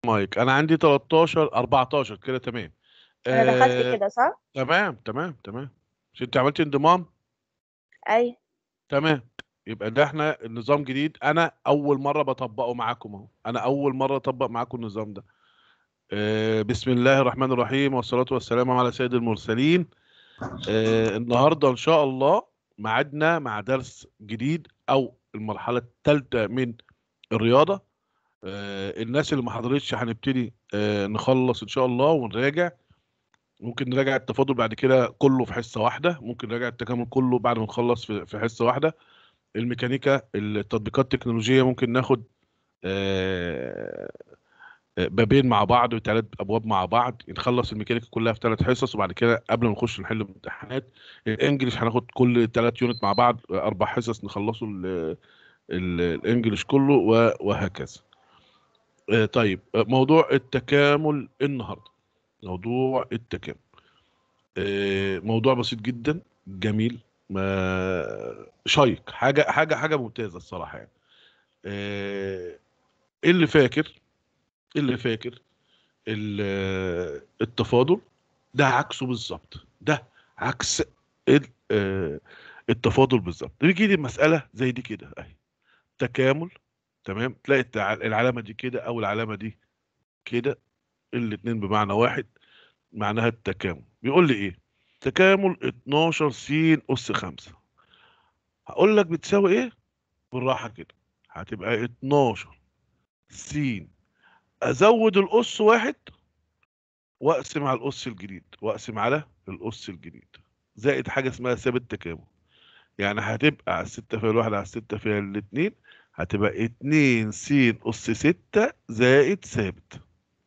مايك انا عندي 13 14 كده تمام انا دخلت آه كده صح تمام تمام تمام مش انت عملت انضمام اي تمام يبقى ده احنا النظام جديد انا اول مره بطبقه معاكم اهو انا اول مره اطبق معاكم النظام ده آه بسم الله الرحمن الرحيم والصلاه والسلام على سيد المرسلين آه النهارده ان شاء الله ميعادنا مع درس جديد او المرحله الثالثه من الرياضه آه الناس اللي ما حضرتش هنبتدي آه نخلص ان شاء الله ونراجع ممكن نراجع التفاضل بعد كده كله في حصه واحده ممكن نراجع التكامل كله بعد ما نخلص في في حصه واحده الميكانيكا التطبيقات التكنولوجيه ممكن ناخد آه، آه، بابين مع بعض وثلاث ابواب مع بعض نخلص الميكانيكا كلها في ثلاث حصص وبعد كده قبل ما نخش نحل امتحانات الانجليش هناخد كل ثلاث يونت مع بعض اربع حصص نخلصوا ال- ال- الانجليش كله و- وهكذا آه، طيب آه، موضوع التكامل النهارده موضوع التكامل آه، موضوع بسيط جدا جميل ما شيق حاجه حاجه حاجه ممتازه الصراحه يعني آه، اللي فاكر اللي فاكر ال- التفاضل ده عكسه بالظبط ده عكس ال- آه، التفاضل بالظبط نيجي دي مساله زي دي كده اهي تكامل تمام تلاقي التع- العلامه دي كده او العلامه دي كده الاتنين بمعنى واحد معناها التكامل بيقول لي ايه تكامل 12 س اس 5 هقول لك بتساوي ايه بالراحه كده هتبقى 12 س ازود الاس واحد واقسم على الاس الجديد واقسم على الاس الجديد زائد حاجه اسمها ثابت تكامل يعني هتبقى على الستة فيها الواحد على الستة فيها الاتنين هتبقى اتنين س أس ستة زائد ثابت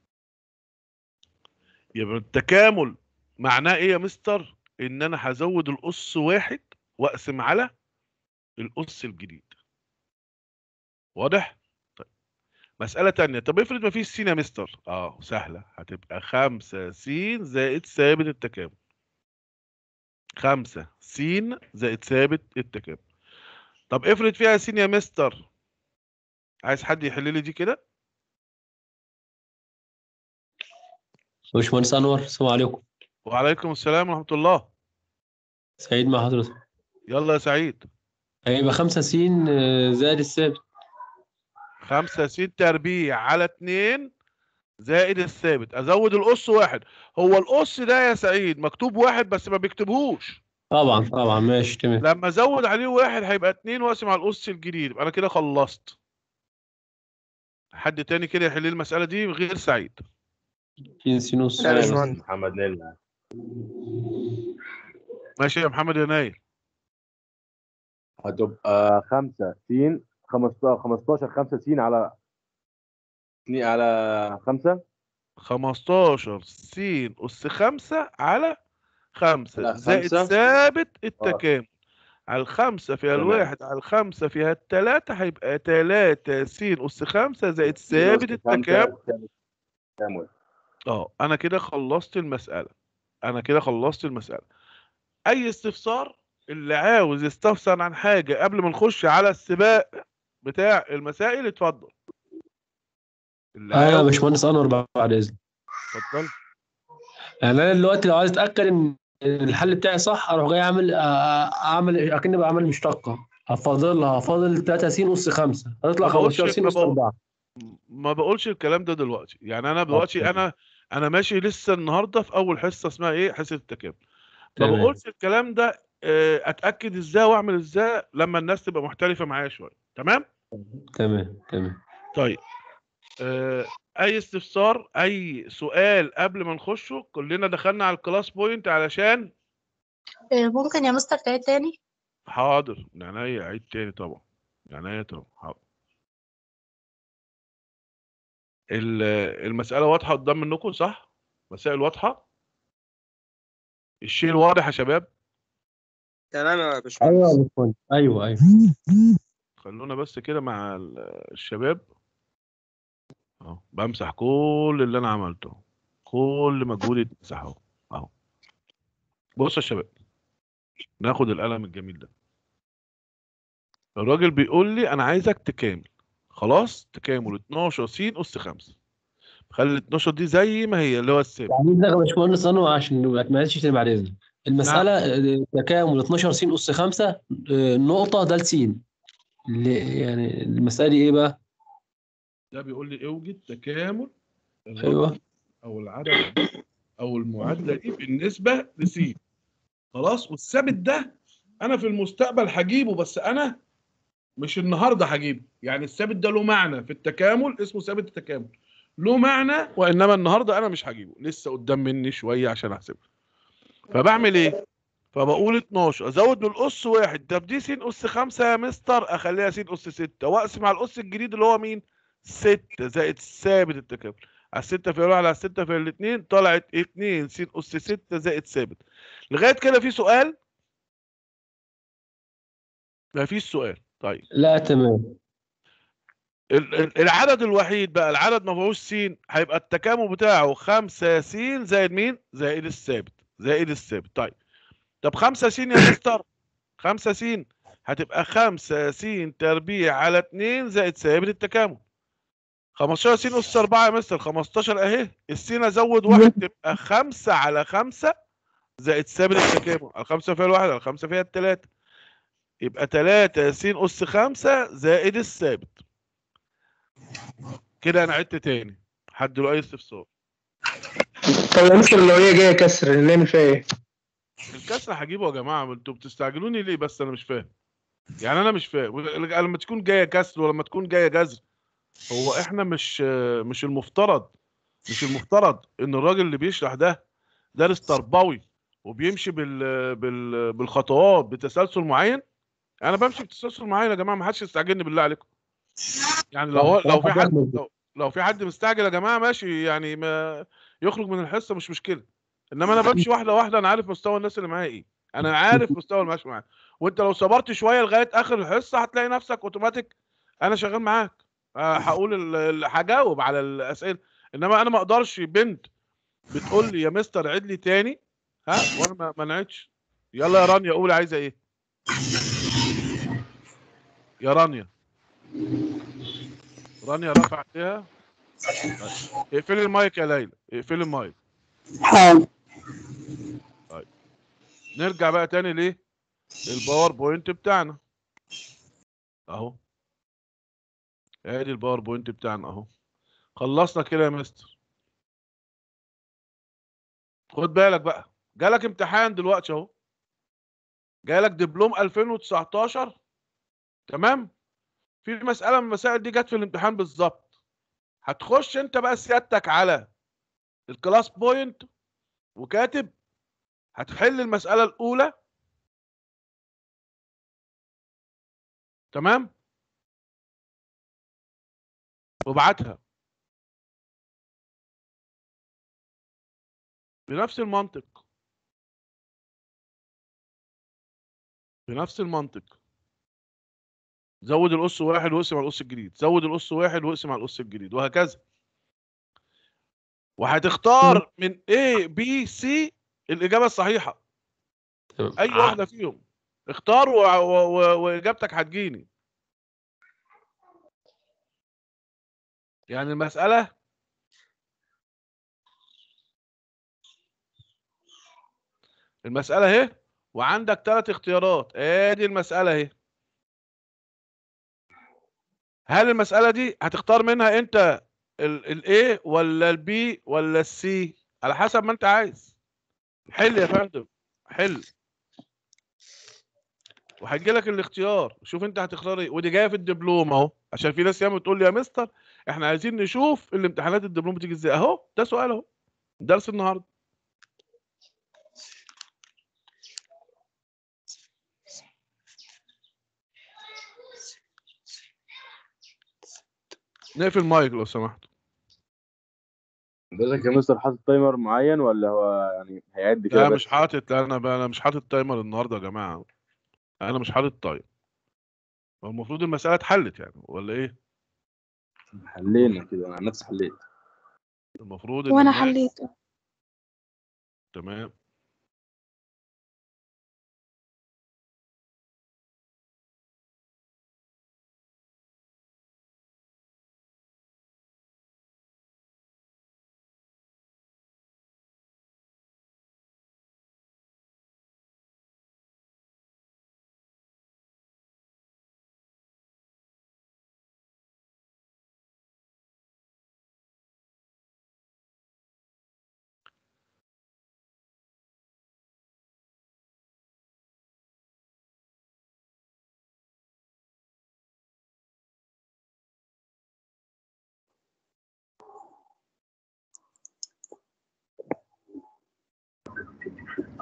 يبقى التكامل معناه ايه يا مستر؟ ان انا هزود الأس واحد واقسم على الأس الجديد واضح؟ طيب مسألة تانية طب افرض مفيش س يا مستر اه سهلة هتبقى خمسة س زائد ثابت التكامل خمسة س زائد ثابت التكامل طب افرض فيها س يا مستر عايز حد يحل لي دي كده باشمهندس انور السلام عليكم وعليكم السلام ورحمة الله سعيد مع حضرتك يلا يا سعيد هيبقى خمسة س آه، زائد الثابت خمسة س تربيع على اتنين زائد الثابت ازود الأس واحد هو الأس ده يا سعيد مكتوب واحد بس ما بيكتبهوش طبعا طبعا ماشي تمام لما ازود عليه واحد هيبقى اتنين واقسم على الأس الجديد يبقى انا كده خلصت حد تاني كده يحل لي المسألة دي غير سعيد س س نص لا، آه، باشمهندس. محمد نيل ماشي يا محمد يا نايل هتبقى خمسة سين 15 15 5 سين على اتنين على خمسة 15 س أس خمسة على خمسة على زائد خمسة. ثابت التكامل على الخمسة فيها تمام. الواحد على الخمسة فيها التلاتة هيبقى تلاتة س أس خمسة زائد ثابت التكامل تكامل اه أنا كده خلصت المسألة أنا كده خلصت المسألة أي استفسار اللي عاوز يستفسر عن حاجة قبل ما نخش على السباق بتاع المسائل اتفضل اللي اه يا عاوز باشمهندس انور بعد اذنك اتفضل يعني انا دلوقتي لو عايز اتاكد ان الحل بتاعي صح اروح جاي اعمل آه، اعمل اكني بعمل مشتقه هفاضلها هفاضل 3 س اس 5 هتطلع ما بقولش- 15 س ما اس بقول- 4 ما بقولش الكلام ده دلوقتي يعني انا دلوقتي تمام. انا انا ماشي لسه النهارده في اول حصه اسمها ايه حصه التكامل ما تمام. بقولش الكلام ده آه، اتاكد ازاي واعمل ازاي لما الناس تبقى محترفه معايا شويه تمام تمام تمام طيب آه، اي استفسار اي سؤال قبل ما نخشه كلنا دخلنا على الكلاس بوينت علشان إيه، ممكن يا مستر تعيد تاني حاضر من عينيا عيد تاني طبعا من عينيا طبعا حاضر ال- المسألة واضحة قدام منكم صح؟ مسائل واضحة؟ الشيء واضح يا شباب؟ تمام يا ايوه باشمهندس يا باشمهندس ايوه ايوه خلونا بس كده مع ال- الشباب اهو بمسح كل اللي انا عملته كل مجهودي اتمسح اهو اهو بصوا يا شباب ناخد القلم الجميل ده الراجل بيقول لي انا عايزك تكامل خلاص تكامل 12 س اس 5 خلي ال 12 دي زي ما هي اللي هو الثابت يعني ده يا باشمهندس انا عشان ما تمارسش تاني بعد اذنك المساله آه، تكامل 12 س اس 5 نقطه د س اللي- يعني المساله دي ايه بقى؟ ده بيقول لي اوجد تكامل الرقم ايوه او العدد ده او المعادله دي بالنسبه لس خلاص والثابت ده انا في المستقبل هجيبه بس انا مش النهارده هجيبه يعني الثابت ده له معنى في التكامل اسمه ثابت التكامل له معنى وانما النهارده انا مش هجيبه لسه قدام مني شويه عشان احسبه فبعمل ايه فبقول 12 ازود بالاس واحد طب دي س اس 5 يا مستر اخليها س اس 6 واقسم على الاس الجديد اللي هو مين 6 زائد ثابت التكامل على 6 في الواحد على 6 في الاثنين طلعت 2 س اس 6 زائد ثابت لغايه كده في سؤال ما فيش سؤال طيب لا تمام ال- ال- العدد الوحيد بقى العدد ما فيهوش س هيبقى التكامل بتاعه 5 س زائد مين زائد الثابت زائد الثابت طيب طب 5 س يا مستر 5 س هتبقى 5 س تربيع على 2 زائد ثابت التكامل 15 س اس 4 يا مستر 15 اهي السين ازود واحد تبقى 5 على 5 زائد ثابت التكامل الخمسه فيها الواحد الخمسه فيها الثلاثه يبقى 3 س اس 5 زائد الثابت كده انا عدت تاني حد له اي استفسار طب يا مستر لو هي جايه كسر نعمل فيها ايه؟ الكسر هجيبه يا جماعه ما انتوا بتستعجلوني ليه بس انا مش فاهم يعني انا مش فاهم لما تكون جايه كسر ولما تكون جايه جذر هو احنا مش مش المفترض مش المفترض ان الراجل اللي بيشرح ده دارس تربوي وبيمشي بال بال بالخطوات بتسلسل معين انا بمشي بتسلسل معين يا جماعه ما حدش يستعجلني بالله عليكم يعني لو هو لو في حد لو, لو في حد مستعجل يا جماعه ماشي يعني ما يخرج من الحصه مش مشكله انما انا بمشي واحده واحده انا عارف مستوى الناس اللي معايا ايه انا عارف مستوى اللي ماشي معايا وانت لو صبرت شويه لغايه اخر الحصه هتلاقي نفسك اوتوماتيك انا شغال معاك أه هقول ال- ال- هجاوب على الاسئله انما انا ما اقدرش بنت بتقول لي يا مستر عيد لي تاني ها وانا ما منعتش يلا يا رانيا قولي عايزه ايه يا رانيا رانيا رفع ايديها طيب. اقفلي المايك يا ليلى اقفلي المايك حاضر نرجع بقى تاني ليه الباوربوينت بتاعنا اهو ادي الباوربوينت بتاعنا اهو خلصنا كده يا مستر خد بالك بقى جالك امتحان دلوقتي اهو جالك دبلوم 2019 تمام في مسألة من المسائل دي جت في الامتحان بالظبط هتخش انت بقى سيادتك على الكلاس بوينت وكاتب هتحل المسألة الأولى تمام وابعتها بنفس المنطق بنفس المنطق زود الأس واحد واقسم على الأس الجديد زود الأس واحد واقسم على الأس الجديد وهكذا وهتختار من A B C الإجابة الصحيحة تمام. أي واحدة فيهم اختار و... و... و... وإجابتك هتجيني يعني المسألة المسألة اهي وعندك ثلاث اختيارات ادي المسألة اهي هل المسألة دي هتختار منها انت الاي ولا البي ولا السي على حسب ما انت عايز حل يا فندم حل وهيجي لك الاختيار شوف انت هتختار ايه ودي جايه في الدبلوم اهو عشان في ناس ياما بتقول لي يا مستر احنا عايزين نشوف الامتحانات الدبلوم بتيجي ازاي اهو ده سؤال اهو درس النهارده نقفل المايك لو سمحت حضرتك يا مستر حاطط تايمر معين ولا هو يعني هيعد كده لا بس مش حاطط لا انا بقى انا مش حاطط تايمر النهارده يا جماعه انا مش حاطط تايم هو المفروض المساله اتحلت يعني ولا ايه حلينا كده انا عن نفسي حليت المفروض إن وانا الناس- حليت تمام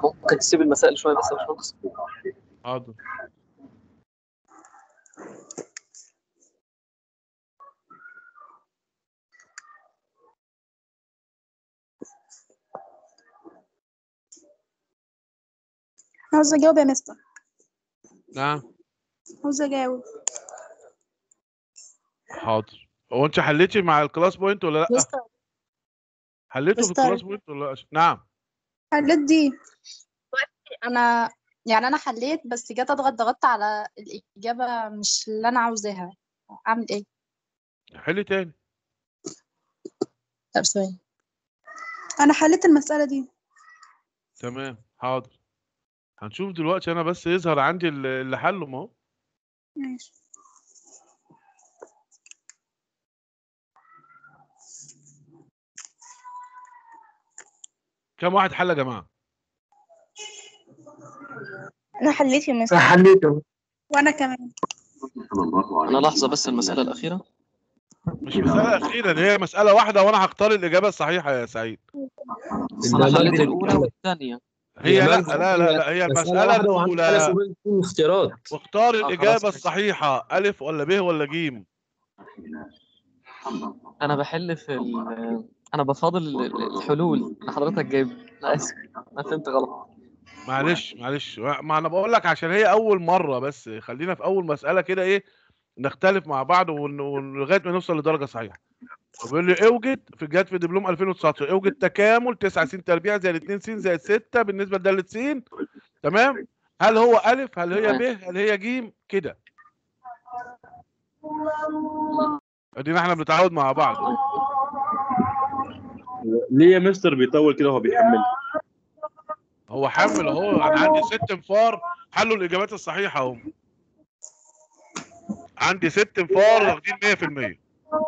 ممكن تسيب المسائل شويه بس يا باشمهندس حاضر عاوزة أجاوب يا مستر نعم عاوزة أجاوب حاضر هو انت حليتي مع الكلاس بوينت ولا لا مستر حليته في مستر. الكلاس بوينت ولا لا نعم حليت دي أنا يعني أنا حليت بس جيت أضغط ضغطت على الإجابة مش اللي أنا عاوزاها أعمل إيه؟ حلي تاني طب ثواني أنا حليت المسألة دي تمام حاضر هنشوف دلوقتي انا بس يظهر عندي ال- اللي حله ما هو ماشي كم واحد حل يا جماعه أنا حليت يا مستر حليته وأنا كمان انا لحظه بس المساله الاخيره مش مساله اخيره دي هي مساله واحده وانا هختار الاجابه الصحيحه يا سعيد بس انا إنما حليت مجد الاولى بيتكلم. والثانيه هي لا مجد لا لا, لا هي مسألة المساله واحدة وعندك ثلاث الاولى وبين اتنين اختيارات واختار آه، خلاص الاجابه ماشي. الصحيحه الف ولا ب ولا جيم انا بحل في ال- انا بفاضل ال- الحلول اللي حضرتك جايب انا اسف انا فهمت غلط معلش معلش ما انا بقول لك عشان هي اول مره بس خلينا في اول مساله كده ايه نختلف مع بعض ون- ون- لغايه ما نوصل لدرجه صحيحه بيقول لي اوجد في جت في دبلوم 2019 اوجد تكامل 9 س تربيع زائد 2 س زائد 6 بالنسبه لداله س تمام هل هو الف هل هي ب هل هي ج كده ادينا احنا بنتعود مع بعض ليه يا مستر بيطول كده وهو بيحمل هو حمل اهو انا عندي ست انفار حلوا الاجابات الصحيحه اهو عندي ست انفار واخدين 100%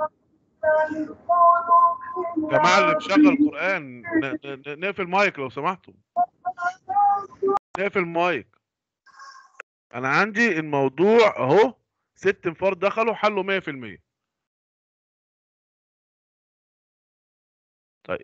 جماعه اللي مشغل قران ن- ن- نقفل المايك لو سمحتوا نقفل المايك انا عندي الموضوع اهو ست انفار دخلوا حلوا 100% طيب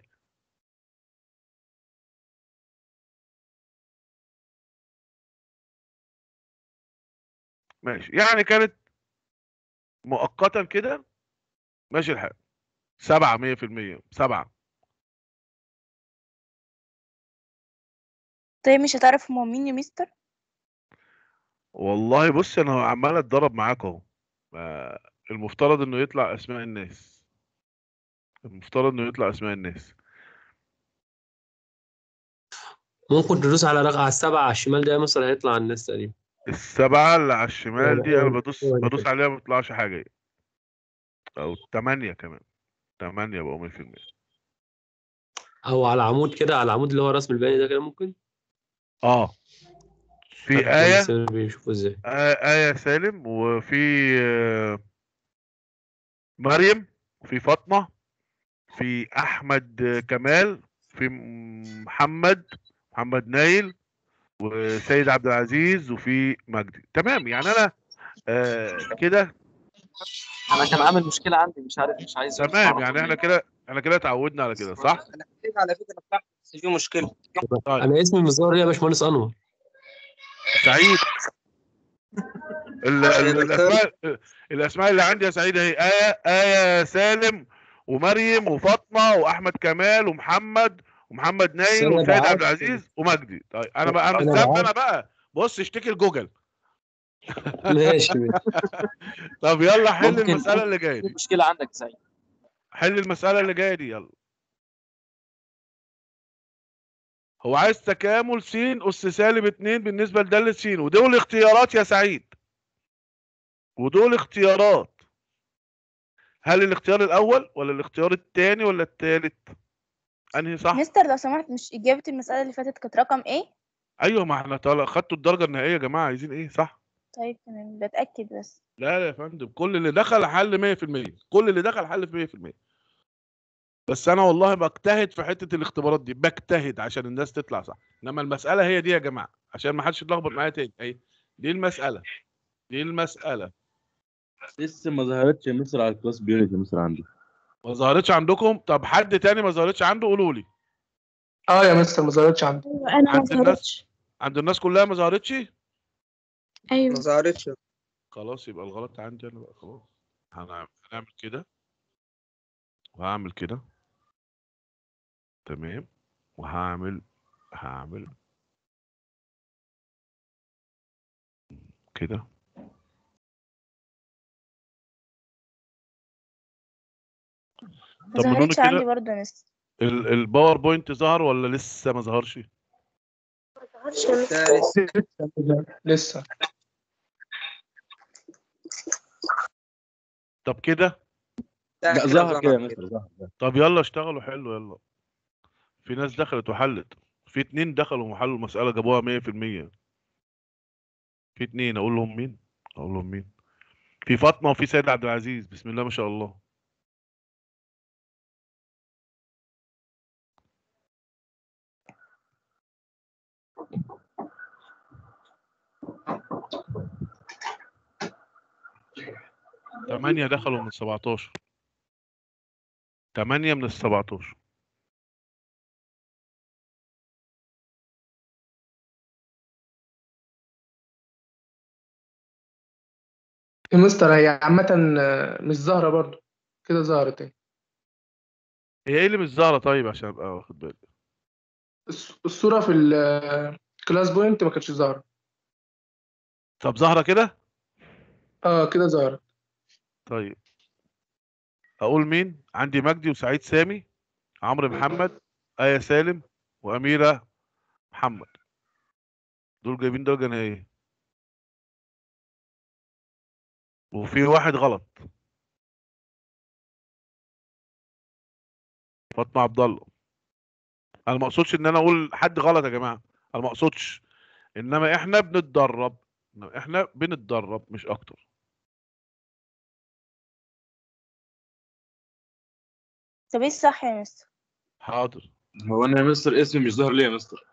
ماشي يعني كانت مؤقتا كده ماشي الحال سبعة مية في المية سبعة طيب مش هتعرف هما مين يا مستر؟ والله بص انا عمال اتدرب معاك اهو ما- المفترض انه يطلع اسماء الناس المفترض انه يطلع اسماء الناس ممكن تدوس على رقم على السبعة على الشمال ده يا مصر هيطلع على الناس تقريبا السبعة اللي على الشمال دي انا هو- بدوس هو ده بدوس كده. عليها ما بيطلعش حاجة او التمانية كمان تمانية بقوا مية في المية او على عمود كده على العمود اللي هو رسم البياني ده كده ممكن اه في عشان آية بس بيشوفوا ازاي آ- آية سالم وفي آه، مريم وفي فاطمة في أحمد آه، كمال في م- محمد محمد نايل وسيد عبد العزيز وفي مجدي تمام يعني أنا آه، كده انا كان عامل مشكله عندي مش عارف مش عايز يرفع تمام على يعني طول احنا ليه. كده احنا كده اتعودنا على كده صح؟ انا حكيت على فكره صح بس في مشكله طيب انا اسمي مزار يا باشمهندس انور سعيد ال- يا ال- دكتور. الاسماء الاسماء اللي عندي يا سعيد هي آية آية سالم ومريم وفاطمة واحمد كمال ومحمد ومحمد نايل أنا وسيد بعت- عبد العزيز ومجدي طيب انا بقى انا أنا الذنب بعت- انا بقى بص اشتكي لجوجل ماشي ماشي. طب يلا حل ممكن- المسألة اللي جاية في دي مشكله عندك يا سعيد حل المسألة اللي جاية دي يلا هو عايز تكامل س أس سالب 2 بالنسبة لدالة س ودول اختيارات يا سعيد ودول اختيارات هل الاختيار الأول ولا الاختيار الثاني ولا الثالث؟ أنهي صح؟ مستر لو سمحت مش إجابة المسألة اللي فاتت كانت رقم إيه؟ أيوه ما احنا طالع خدتوا الدرجة النهائية يا جماعة عايزين إيه صح؟ طيب تمام بتأكد بس لا لا يا فندم كل اللي دخل حل 100% كل اللي دخل حل في 100% بس انا والله بجتهد في حته الاختبارات دي بجتهد عشان الناس تطلع صح انما المساله هي دي يا جماعه عشان ما حدش يتلخبط معايا تاني اهي دي المساله دي المساله لسه ما ظهرتش يا مستر على الكلاس بيونت يا مستر عندي ما ظهرتش عندكم طب حد تاني ما ظهرتش عنده قولوا لي اه يا مستر ما ظهرتش عندي ايوه انا ما عند الناس ظهرتش عند الناس كلها ما ظهرتش ايوه ما ظهرتش خلاص يبقى الغلط عندي انا بقى خلاص هنعمل هنعمل كده وهعمل كده تمام وهعمل هعمل كده ما طب من ظهرتش كده- عندي برضه يا مستر ال- الباوربوينت ظهر ولا لسه ما ظهرش ما ظهرش يا مستر ثالث لسه طب كده لا ظهر كده يا مستر ظهر ظهر. طب يلا اشتغلوا حلو يلا في ناس دخلت وحلت في اتنين دخلوا وحلوا المسألة جابوها مية في المية في اتنين اقول لهم مين اقول لهم مين في فاطمة وفي سيد عبد العزيز بسم الله ما شاء الله تمانية دخلوا من السبعتاشر تمانية من السبعتاشر يا مستر هي عامة آه، مش ظاهرة برضو كده ظهرت اهي هي ايه اللي مش ظاهرة طيب عشان ابقى واخد بالي الص- الصورة في الكلاس بوينت ما كانتش ظاهرة طب ظاهرة كده اه كده ظهرت طيب اقول مين عندي مجدي وسعيد سامي عمرو محمد آية سالم وأميرة محمد دول جايبين درجة نهائية وفي واحد غلط فاطمة عبد الله انا ما اقصدش ان انا اقول حد غلط يا جماعة انا ما اقصدش انما احنا بنتدرب احنا بنتدرب مش اكتر طب ايه الصح يا مستر حاضر هو انا يا مستر اسمي مش ظاهر ليه يا مستر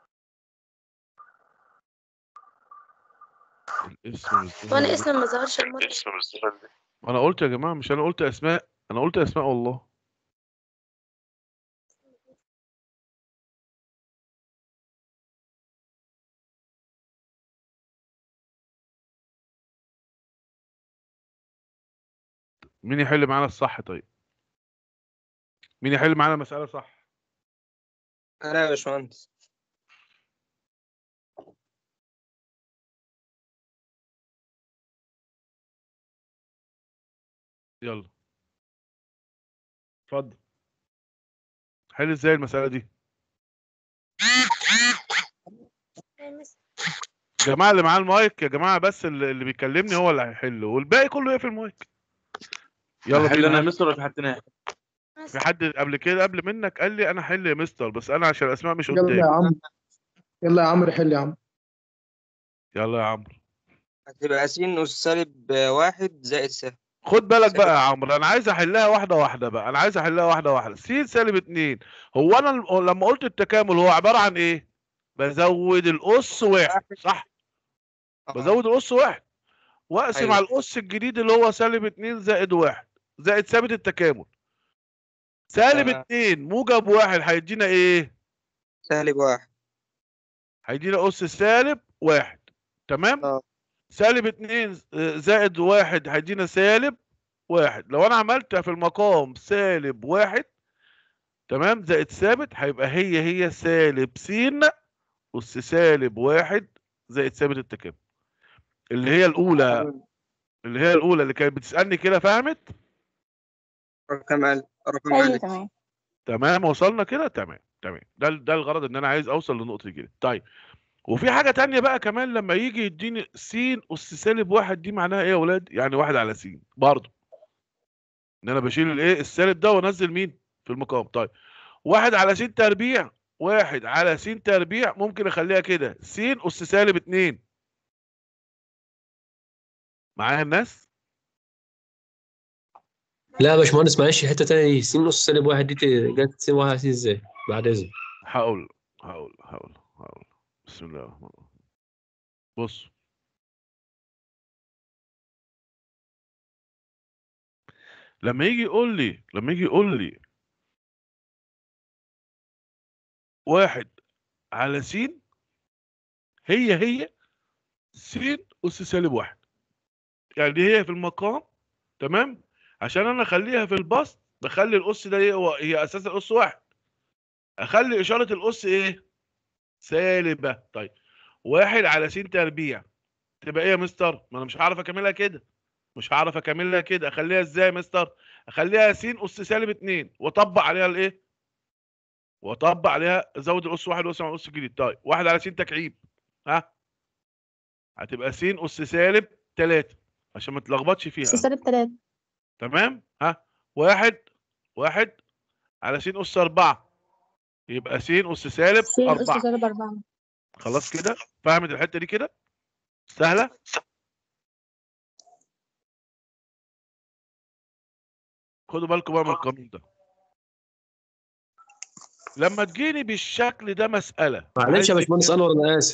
الاسم مش ظاهر وانا ليه. اسمي ما ظهرش المرة انا قلت يا جماعة مش انا قلت اسماء انا قلت اسماء والله مين يحل معانا الصح طيب مين يحل معانا المسألة صح انا يا باشمهندس يلا اتفضل حل ازاي المسألة دي يا مستر الجماعة اللي معاه المايك يا جماعة بس اللي اللي بيكلمني هو اللي هيحل والباقي كله يقفل المايك يلا حل انا يا بينا مستر ولا في حد تاني في حد قبل كده قبل منك قال لي انا حل يا مستر بس انا عشان الاسماء مش يلا قدامي يا عم يلا يا عمرو حل يا عم يلا يا عمرو هتبقى س أس سالب واحد زائد س خد بالك سالب. بقى يا عمرو انا عايز احلها واحده واحده بقى انا عايز احلها واحده واحده س سالب اتنين هو انا الم- لما قلت التكامل هو عباره عن ايه بزود الاس واحد صح آه. بزود الاس واحد واقسم أيوة. على الاس الجديد اللي هو سالب اتنين زائد واحد زائد ثابت التكامل سالب تمام. اتنين موجب واحد هيدينا ايه سالب واحد هيدينا اس سالب واحد تمام آه. سالب اتنين آه، زائد واحد هيدينا سالب واحد لو انا عملتها في المقام سالب واحد تمام زائد ثابت هيبقى هي هي سالب س اس سالب واحد زائد ثابت التكامل اللي هي الاولى اللي هي الاولى اللي كانت بتسالني كده فهمت رقم ال رقم ايوه ألف تمام تمام وصلنا كده تمام تمام ده ده الغرض ان انا عايز اوصل للنقطه دي كده طيب وفي حاجه تانية بقى كمان لما يجي يديني س اس سالب واحد دي معناها ايه يا ولاد يعني واحد على س برضه ان انا بشيل الايه السالب ده وانزل مين في المقام طيب واحد على س تربيع واحد على س تربيع ممكن اخليها كده س اس سالب اتنين معايا الناس لا يا باشمهندس معلش حته تانية دي س نص سالب واحد دي ت- جت س واحد س ازاي بعد اذنك هقول هقول هقول هقول بسم الله الرحمن الرحيم بص لما يجي يقول لي لما يجي يقول لي واحد على س هي هي س أس سالب واحد يعني دي هي في المقام تمام عشان انا اخليها في البسط بخلي الأس ده ايه هو هي اساسا الأس واحد اخلي اشارة الأس ايه سالبة طيب واحد على س تربيع تبقى ايه يا مستر ما انا مش هعرف اكملها كده مش هعرف اكملها كده اخليها ازاي يا مستر اخليها س اس سالب 2 واطبق عليها الايه واطبق عليها زود الاس واحد واقسم على الاس الجديد طيب واحد على س تكعيب ها هتبقى س اس سالب 3 عشان ما تلخبطش فيها بس سالب تلاتة تمام ها واحد واحد على س اس 4 يبقى س اس سالب س أس 4 سالب أربعة خلاص كده فهمت الحته دي كده سهله خدوا بالكم بقى من القانون ده لما تجيني بالشكل ده مساله معلش يا عايز- باشمهندس انور انا اسف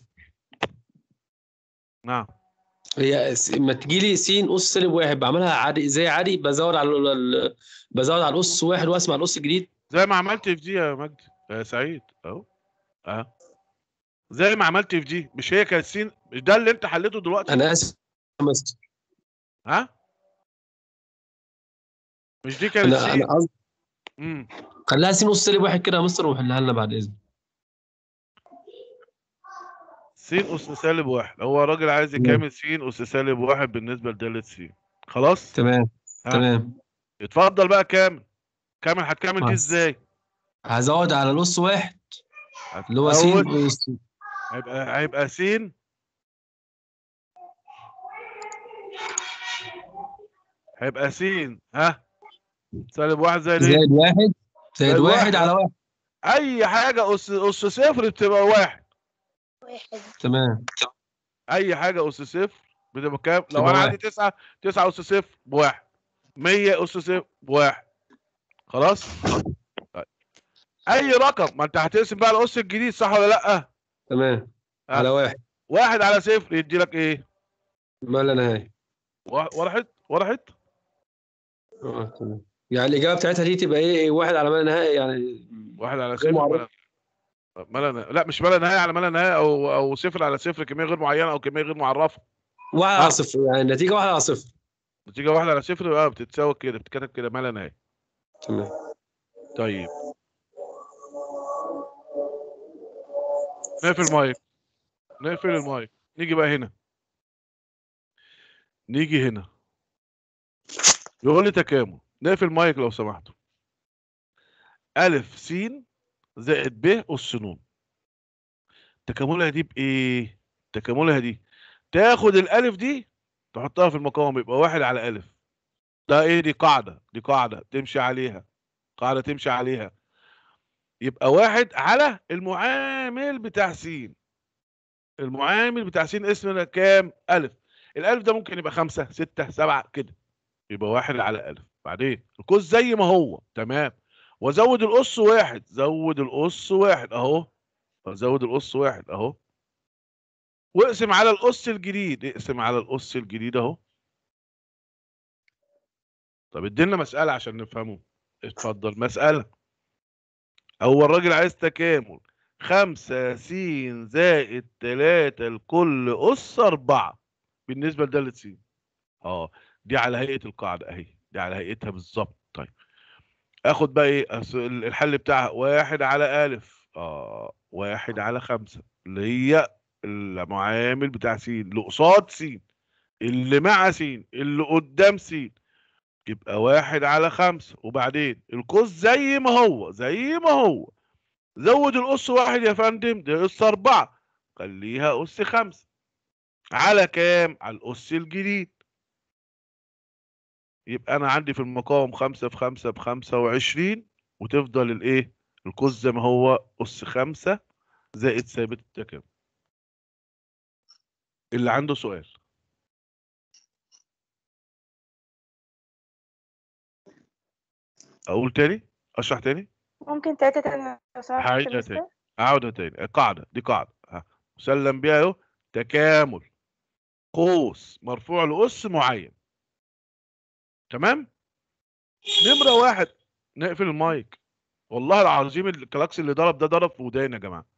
نعم هي س- لما تجي لي س اس سالب واحد بعملها عادي زي عادي بزود على ال- ال- بزود على الاس واحد واسمع الاس الجديد زي ما عملت في دي يا مجدي يا سعيد اهو اهو زي ما عملت في دي مش هي كانت سين مش ده اللي انت حليته دلوقتي انا اسف يا مستر ها مش دي كانت انا سين انا قصدي امم خليها س اس سالب واحد كده يا مستر وحلها لنا بعد اذنك سين اس سالب واحد هو الراجل عايز تمام. يكامل سين اس سالب واحد بالنسبه لداله سين خلاص تمام ها. تمام اتفضل بقى كامل كامل هتكامل دي مع ازاي هزود على الاس واحد اللي هو س هتزود- اس هيبقى هيبقى سين هيبقى سين ها سالب واحد زائد ايه؟ زائد واحد زائد زائد واحد واحد. على واحد اي حاجه اس اس صفر بتبقى واحد واحد تمام اي حاجه اس صفر بتبقى كام؟ لو تبقى انا واحد. عندي تسعه تسعه اس صفر بواحد 100 اس صفر بواحد خلاص؟ طيب. اي رقم ما انت هتقسم بقى الاس الجديد صح ولا لا؟ تمام ها. على واحد واحد على صفر يدي لك ايه؟ ما لا نهايه وا- وضحت؟ وضحت؟ اه تمام يعني الاجابه بتاعتها دي تبقى ايه واحد على ما لا نهايه يعني واحد على غير صفر معروف. ما لا- ما لا لا مش ما لا نهايه على ما لا نهايه او او صفر على صفر كميه غير معينه او كميه غير معرفه واحد ها. على صفر يعني النتيجه واحد على صفر نتيجه واحد على صفر اه بتتساوي كده بتتكتب كده ما لا نهايه تمام طيب نقفل المايك نقفل المايك نيجي بقى هنا نيجي هنا يقول لي تكامل نقفل المايك لو سمحتوا ألف س زائد ب أس ن تكاملها دي بإيه؟ تكاملها دي تاخد الألف دي تحطها في المقام يبقى واحد على ألف ده إيه دي قاعدة دي قاعدة تمشي عليها قاعدة تمشي عليها يبقى واحد على المعامل بتاع س المعامل بتاع س اسمنا كام؟ ألف الألف ده ممكن يبقى خمسة ستة سبعة كده يبقى واحد على ألف بعدين القوس زي ما هو تمام وزود القص واحد زود القص واحد أهو زود القص واحد أهو واقسم على القص الجديد اقسم على القص الجديد أهو طب ادينا مسألة عشان نفهمه اتفضل مسألة هو الراجل عايز تكامل خمسة س زائد تلاتة لكل أس أربعة بالنسبة لدالة س اه دي على هيئة القاعدة أهي دي على هيئتها بالظبط طيب آخد بقى إيه أس- الحل بتاعها واحد على ألف اه واحد على خمسة اللي هي المعامل بتاع س اللي قصاد س اللي مع س اللي قدام س يبقى واحد على خمسة وبعدين القوس زي ما هو زي ما هو زود القص واحد يا فندم ده قص أربعة خليها قص خمسة على كام؟ على القص الجديد يبقى أنا عندي في المقام خمسة في خمسة بخمسة وعشرين وتفضل الإيه؟ القوس زي ما هو قص خمسة زائد ثابت التكامل اللي عنده سؤال أقول تاني؟ أشرح تاني؟ ممكن تلاتة تاني لو سمحت هعيدها يا مستر؟ تاني أعودها تاني قاعدة دي قاعدة ها مسلم بيها أهو تكامل قوس مرفوع لأس معين تمام نمرة واحد نقفل المايك والله العظيم الكلاكس اللي ضرب ده ضرب في ودان يا جماعه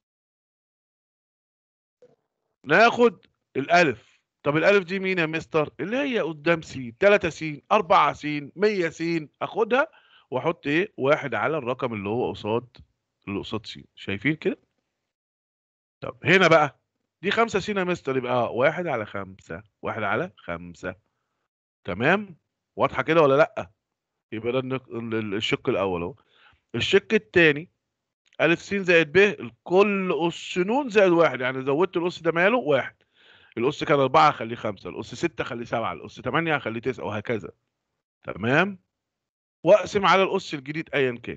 ناخد الالف طب الالف دي مين يا مستر اللي هي قدام س 3 س 4 س 100 س اخدها واحط ايه واحد على الرقم اللي هو قصاد اللي قصاد س شايفين كده طب هنا بقى دي 5 س يا مستر يبقى واحد على خمسة واحد على خمسة تمام واضحه كده ولا لا يبقى ده النق- ال- ال- الشق الاول اهو الشق الثاني ألف س زائد ب الكل أس ن زائد واحد يعني زودت الأس ده ماله واحد الأس كان أربعة أخليه خمسة الأس ستة أخليه سبعة الأس تمانية أخليه تسعة وهكذا تمام وأقسم على الأس الجديد أيا كان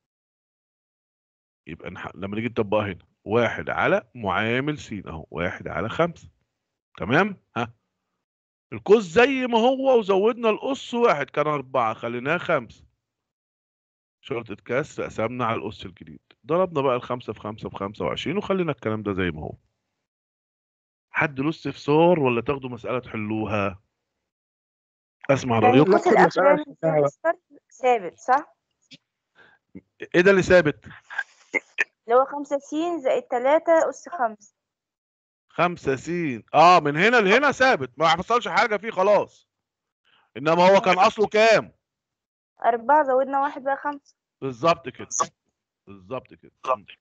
يبقى نح... لما نيجي نطبقها هنا واحد على معامل س أهو واحد على خمسة تمام ها القوس زي ما هو وزودنا الأس واحد كان أربعة خليناه خمسة شرطة كسر قسمنا على الأس الجديد ضربنا بقى الخمسة في خمسة في خمسة وعشرين وخلينا الكلام ده زي ما هو حد له استفسار ولا تاخدوا مسألة تحلوها أسمع يعني رأيكم القوس ناخد مسألة الأخراني نحلها بقى. مستر ثابت صح؟ إيه ده اللي ثابت اللي هو خمسة س زائد تلاتة أس خمسة خمسة سين اه من هنا لهنا ثابت ما حصلش حاجة فيه خلاص إنما هو كان أصله كام أربعة زودنا واحد بقى خمسة بالظبط كده بالظبط كده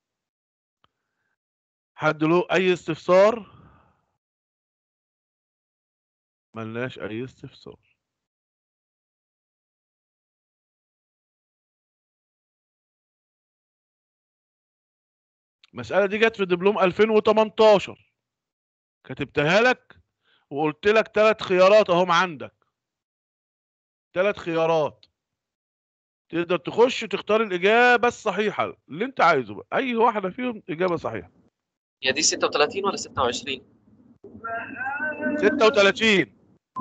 حد له أي استفسار ملناش أي استفسار المسألة دي جت في دبلوم 2018 كتبتها لك وقلت لك ثلاث خيارات اهم عندك ثلاث خيارات تقدر تخش تختار الإجابة الصحيحة اللي أنت عايزه بقى أي واحدة فيهم إجابة صحيحة هي دي 36 ولا 26 36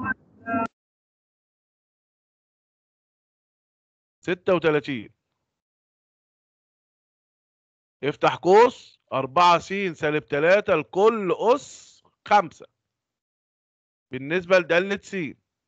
36 افتح قوس 4 س سالب 3 لكل أس 5 بالنسبة لدالة س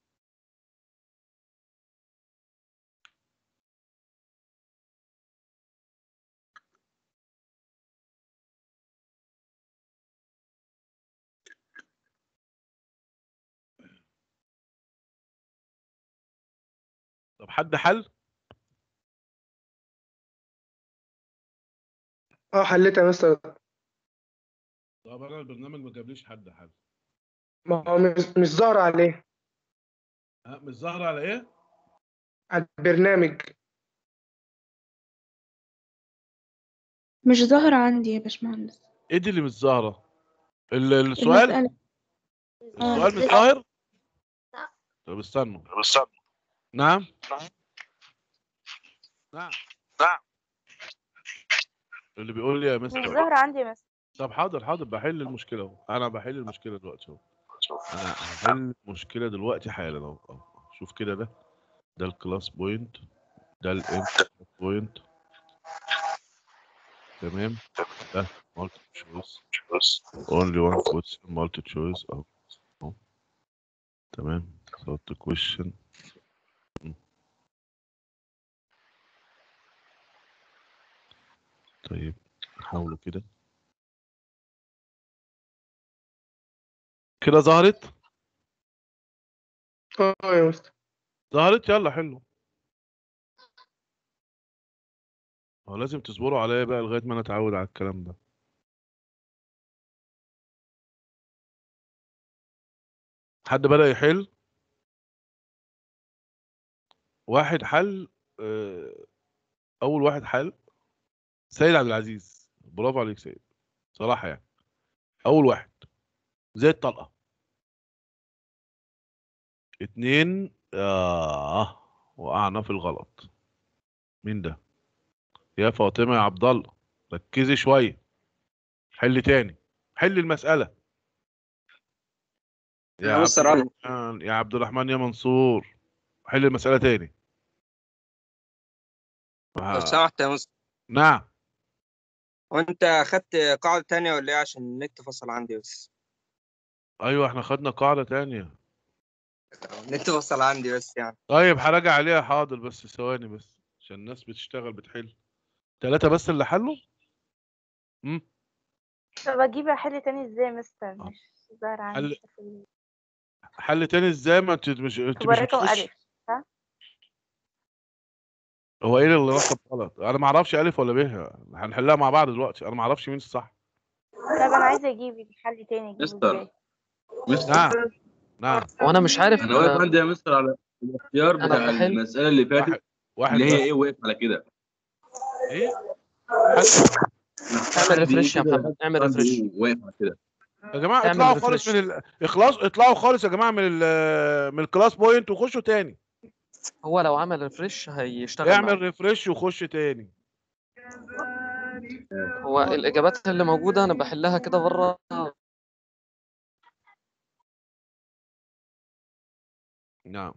طب حد حل؟ اه حليتها يا مستر طب أنا البرنامج ما جابليش حد حل ما هو مش مش ظاهر عليه ها مش ظاهرة على إيه؟ على البرنامج مش ظاهرة عندي يا باشمهندس إيه دي اللي مش ظاهرة؟ ال- السؤال المسألة السؤال مش ظاهر؟ طب استنوا نعم نعم نعم اللي بيقول لي يا مش مستر ظاهرة عندي يا مستر طب حاضر حاضر بحل المشكلة اهو انا بحل المشكلة دلوقتي اهو انا هحل المشكلة دلوقتي حالا اهو أهو. شوف كده ده ده الكلاس بوينت ده الانت بوينت تمام ده مالتي تشويس اونلي وان كويشن مالتي تشويس اهو أهو. تمام صوت كويشن طيب نحاوله كده كده ظهرت اه يا مستر ظهرت يلا حلو هو لازم تصبروا عليا بقى لغاية ما انا اتعود على الكلام ده حد بدأ يحل واحد حل آه، اول واحد حل سيد عبد العزيز برافو عليك سيد صراحة يعني اول واحد زي الطلقة اتنين اه وقعنا في الغلط مين ده يا فاطمة يا عبد الله ركزي شوية حل تاني حل المسألة يا يا عبد مستر أنا الرحمن يا عبد الرحمن يا منصور حل المسألة تاني لو آه. سمحت يا مستر نعم وانت اخدت قاعدة تانية ولا ايه عشان النت فصل عندي بس ايوه احنا خدنا قاعدة تانية النت فصل عندي بس يعني طيب هراجع عليها حاضر بس ثواني بس عشان الناس بتشتغل بتحل ثلاثة بس اللي حلوا امم طب اجيب حل تاني ازاي يا مستر آه. مش ظاهر حل- عندي في ال- حل تاني ازاي ما انت مش انت مش تبقى رقم بتخش ألف صح؟ هو ايه اللي رقم غلط انا ما اعرفش الف ولا ب هنحلها مع بعض دلوقتي انا ما اعرفش مين الصح طب انا عايزة اجيب الحل تاني اجيبه مستر. ازاي مستر نعم نعم وانا مش عارف انا واقف انا عندي يا مستر على الاختيار أنا بتاع بحل. المساله اللي فاتت واحد واحد اللي هي بس ايه واقف على كده ايه اعمل عندي ريفرش يا كده، محمد اعمل عندي ريفرش إيه واقف على كده يا جماعه اعمل اطلعوا خالص refresh. من ال... اخلاص اطلعوا خالص يا جماعه من ال... من الكلاس بوينت وخشوا تاني هو لو عمل ريفرش هيشتغل اعمل معاك. ريفرش وخش تاني هو الاجابات اللي موجوده انا بحلها كده بره نعم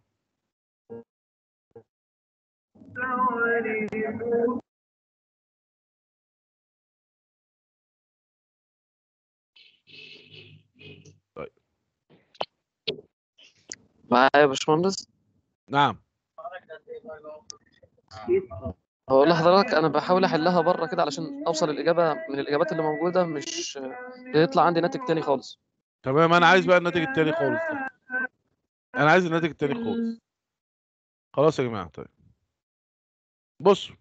معايا يا باشمهندس نعم بقول لحضرتك انا بحاول احلها بره كده علشان اوصل الاجابه من الاجابات اللي موجوده مش يطلع عندي ناتج تاني خالص تمام انا عايز بقى الناتج التاني خالص ده. انا عايز الناتج التاني خالص خلاص يا جماعه طيب بصوا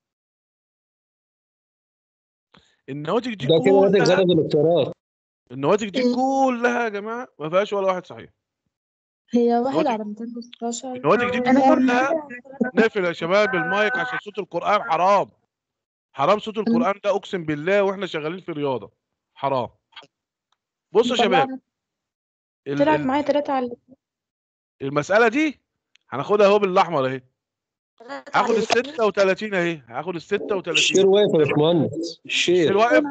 النواتج دي ده كده ناتج كلها غرض الاختيارات النواتج دي كلها يا جماعه ما فيهاش ولا واحد صحيح هي واحد نواتج- على 216 النواتج دي أنا برضه كلها نقفل يا شباب المايك عشان صوت القرآن حرام حرام صوت القرآن ده أقسم بالله وإحنا شغالين في رياضة حرام بصوا يا شباب ال- طلعت ال- معايا تلاتة على المسألة دي هناخدها اهو بالأحمر أهي تلاتة هاخد على ال 36 أهي هاخد ال 36 الشير واقف يا باشمهندس الشير الشير واقف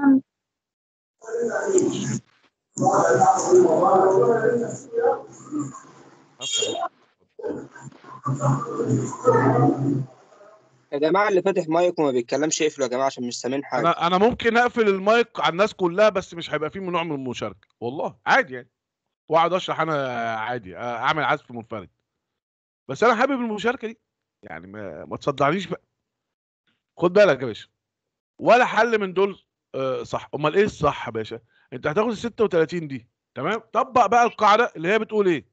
يا جماعة اللي فاتح مايك وما بيتكلمش يقفلوا يا جماعة عشان مش سامعين حاجة أنا أنا ممكن أقفل المايك على الناس كلها بس مش هيبقى فيه نوع من المشاركة والله عادي يعني وأقعد أشرح أنا عادي أعمل عزف منفرد بس أنا حابب المشاركة دي يعني ما, ما تصدعنيش بقى خد بالك يا باشا ولا حل من دول آه، صح امال ايه الصح يا باشا انت هتاخد ال 36 دي تمام طبق بقى القاعده اللي هي بتقول ايه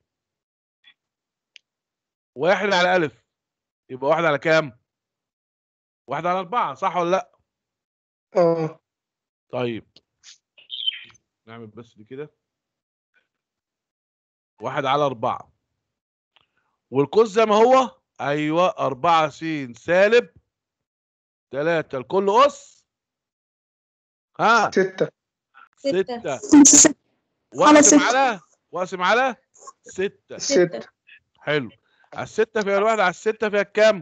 واحد على الف يبقى واحد على كام واحد على أربعة صح ولا لا اه طيب نعمل بس دي كده واحد على أربعة والقوس زي ما هو أيوه أربعة س سالب تلاتة الكل أس ها ستة ستة ستة واقسم ستة. على واقسم على ستة ستة حلو على الستة فيها الواحد على الستة فيها كام؟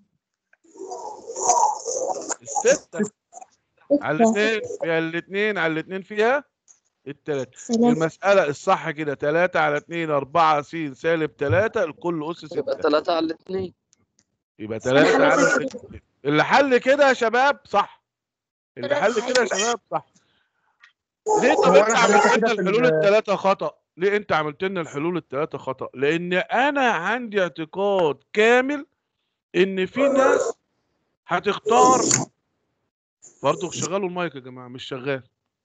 الستة على الاثنين فيها الاثنين على الاثنين فيها التلاتة ثلاثة المسألة الصح كده تلاتة على اتنين أربعة س سالب تلاتة الكل أس يبقى ستة 3 على 2 يبقى تلاتة على ثلاثة اتنين. اللي حل كده يا شباب صح اللي حل كده يا شباب صح ليه طب هو انت أنا عملت حضرتك لنا كده في الحلول ال- الثلاثة خطأ؟ ليه انت عملت لنا الحلول الثلاثة خطأ؟ لأن أنا عندي اعتقاد كامل إن في ناس هتختار برضه شغلوا المايك يا جماعة مش شغال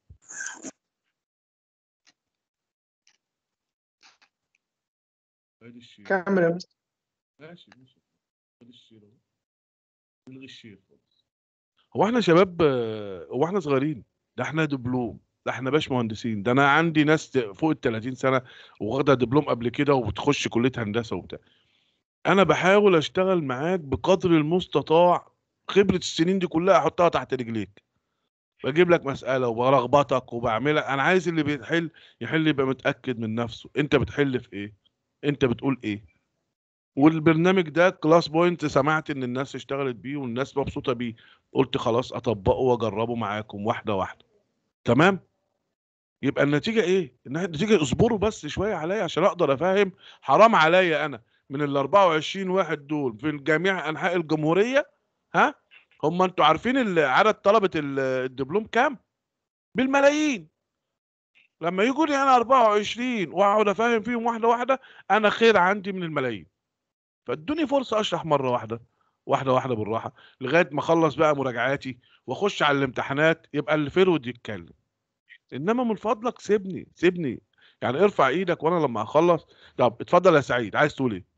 ادي الشير كمل يا مستر ماشي ماشي ادي الشير اهو نلغي الشير خالص هو احنا شباب آه، هو احنا صغيرين ده احنا دبلوم ده احنا باش مهندسين ده انا عندي ناس فوق ال 30 سنه واخده دبلوم قبل كده وبتخش كليه هندسه وبتاع انا بحاول اشتغل معاك بقدر المستطاع خبره السنين دي كلها احطها تحت رجليك بجيب لك مساله وبرغبطك وبعملها انا عايز اللي بيحل يحل يبقى متاكد من نفسه انت بتحل في ايه انت بتقول ايه والبرنامج ده كلاس بوينت سمعت ان الناس اشتغلت بيه والناس مبسوطه بيه قلت خلاص اطبقه واجربه معاكم واحده واحده تمام يبقى النتيجه ايه إن النتيجه اصبروا بس شويه عليا عشان اقدر افهم حرام عليا انا من ال 24 واحد دول في جميع انحاء الجمهوريه ها هم انتوا عارفين ال- عدد طلبه ال- الدبلوم كام بالملايين لما يجوا لي انا 24 واقعد افهم فيهم واحده واحده انا خير عندي من الملايين فادوني فرصه اشرح مره واحده واحده واحده بالراحه لغايه ما اخلص بقى مراجعاتي واخش على الامتحانات يبقى الفرود يتكلم انما من فضلك سيبني سيبني يعني ارفع ايدك وانا لما اخلص طب اتفضل يا سعيد عايز تقول ايه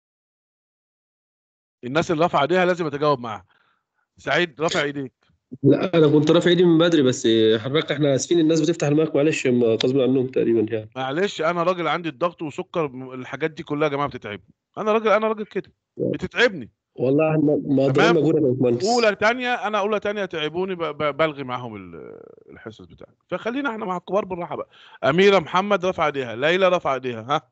الناس اللي رافعه ايديها لازم اتجاوب معاها سعيد رافع ايديك لا انا كنت رافع ايدي من بدري بس حضرتك احنا اسفين الناس بتفتح المايك معلش ما غصب عنهم تقريبا يعني معلش انا راجل عندي الضغط وسكر م- الحاجات دي كلها يا جماعه بتتعبني انا راجل انا راجل كده بتتعبني والله احنا مقدرين تمام. مجهودك يا باشمهندس اولى تانية انا اولى تانية تعبوني ب- ب- بلغي معاهم ال- الحصص بتاعتي فخلينا احنا مع الكبار بالراحه بقى اميره محمد رفع ايديها ليلى رفع ايديها ها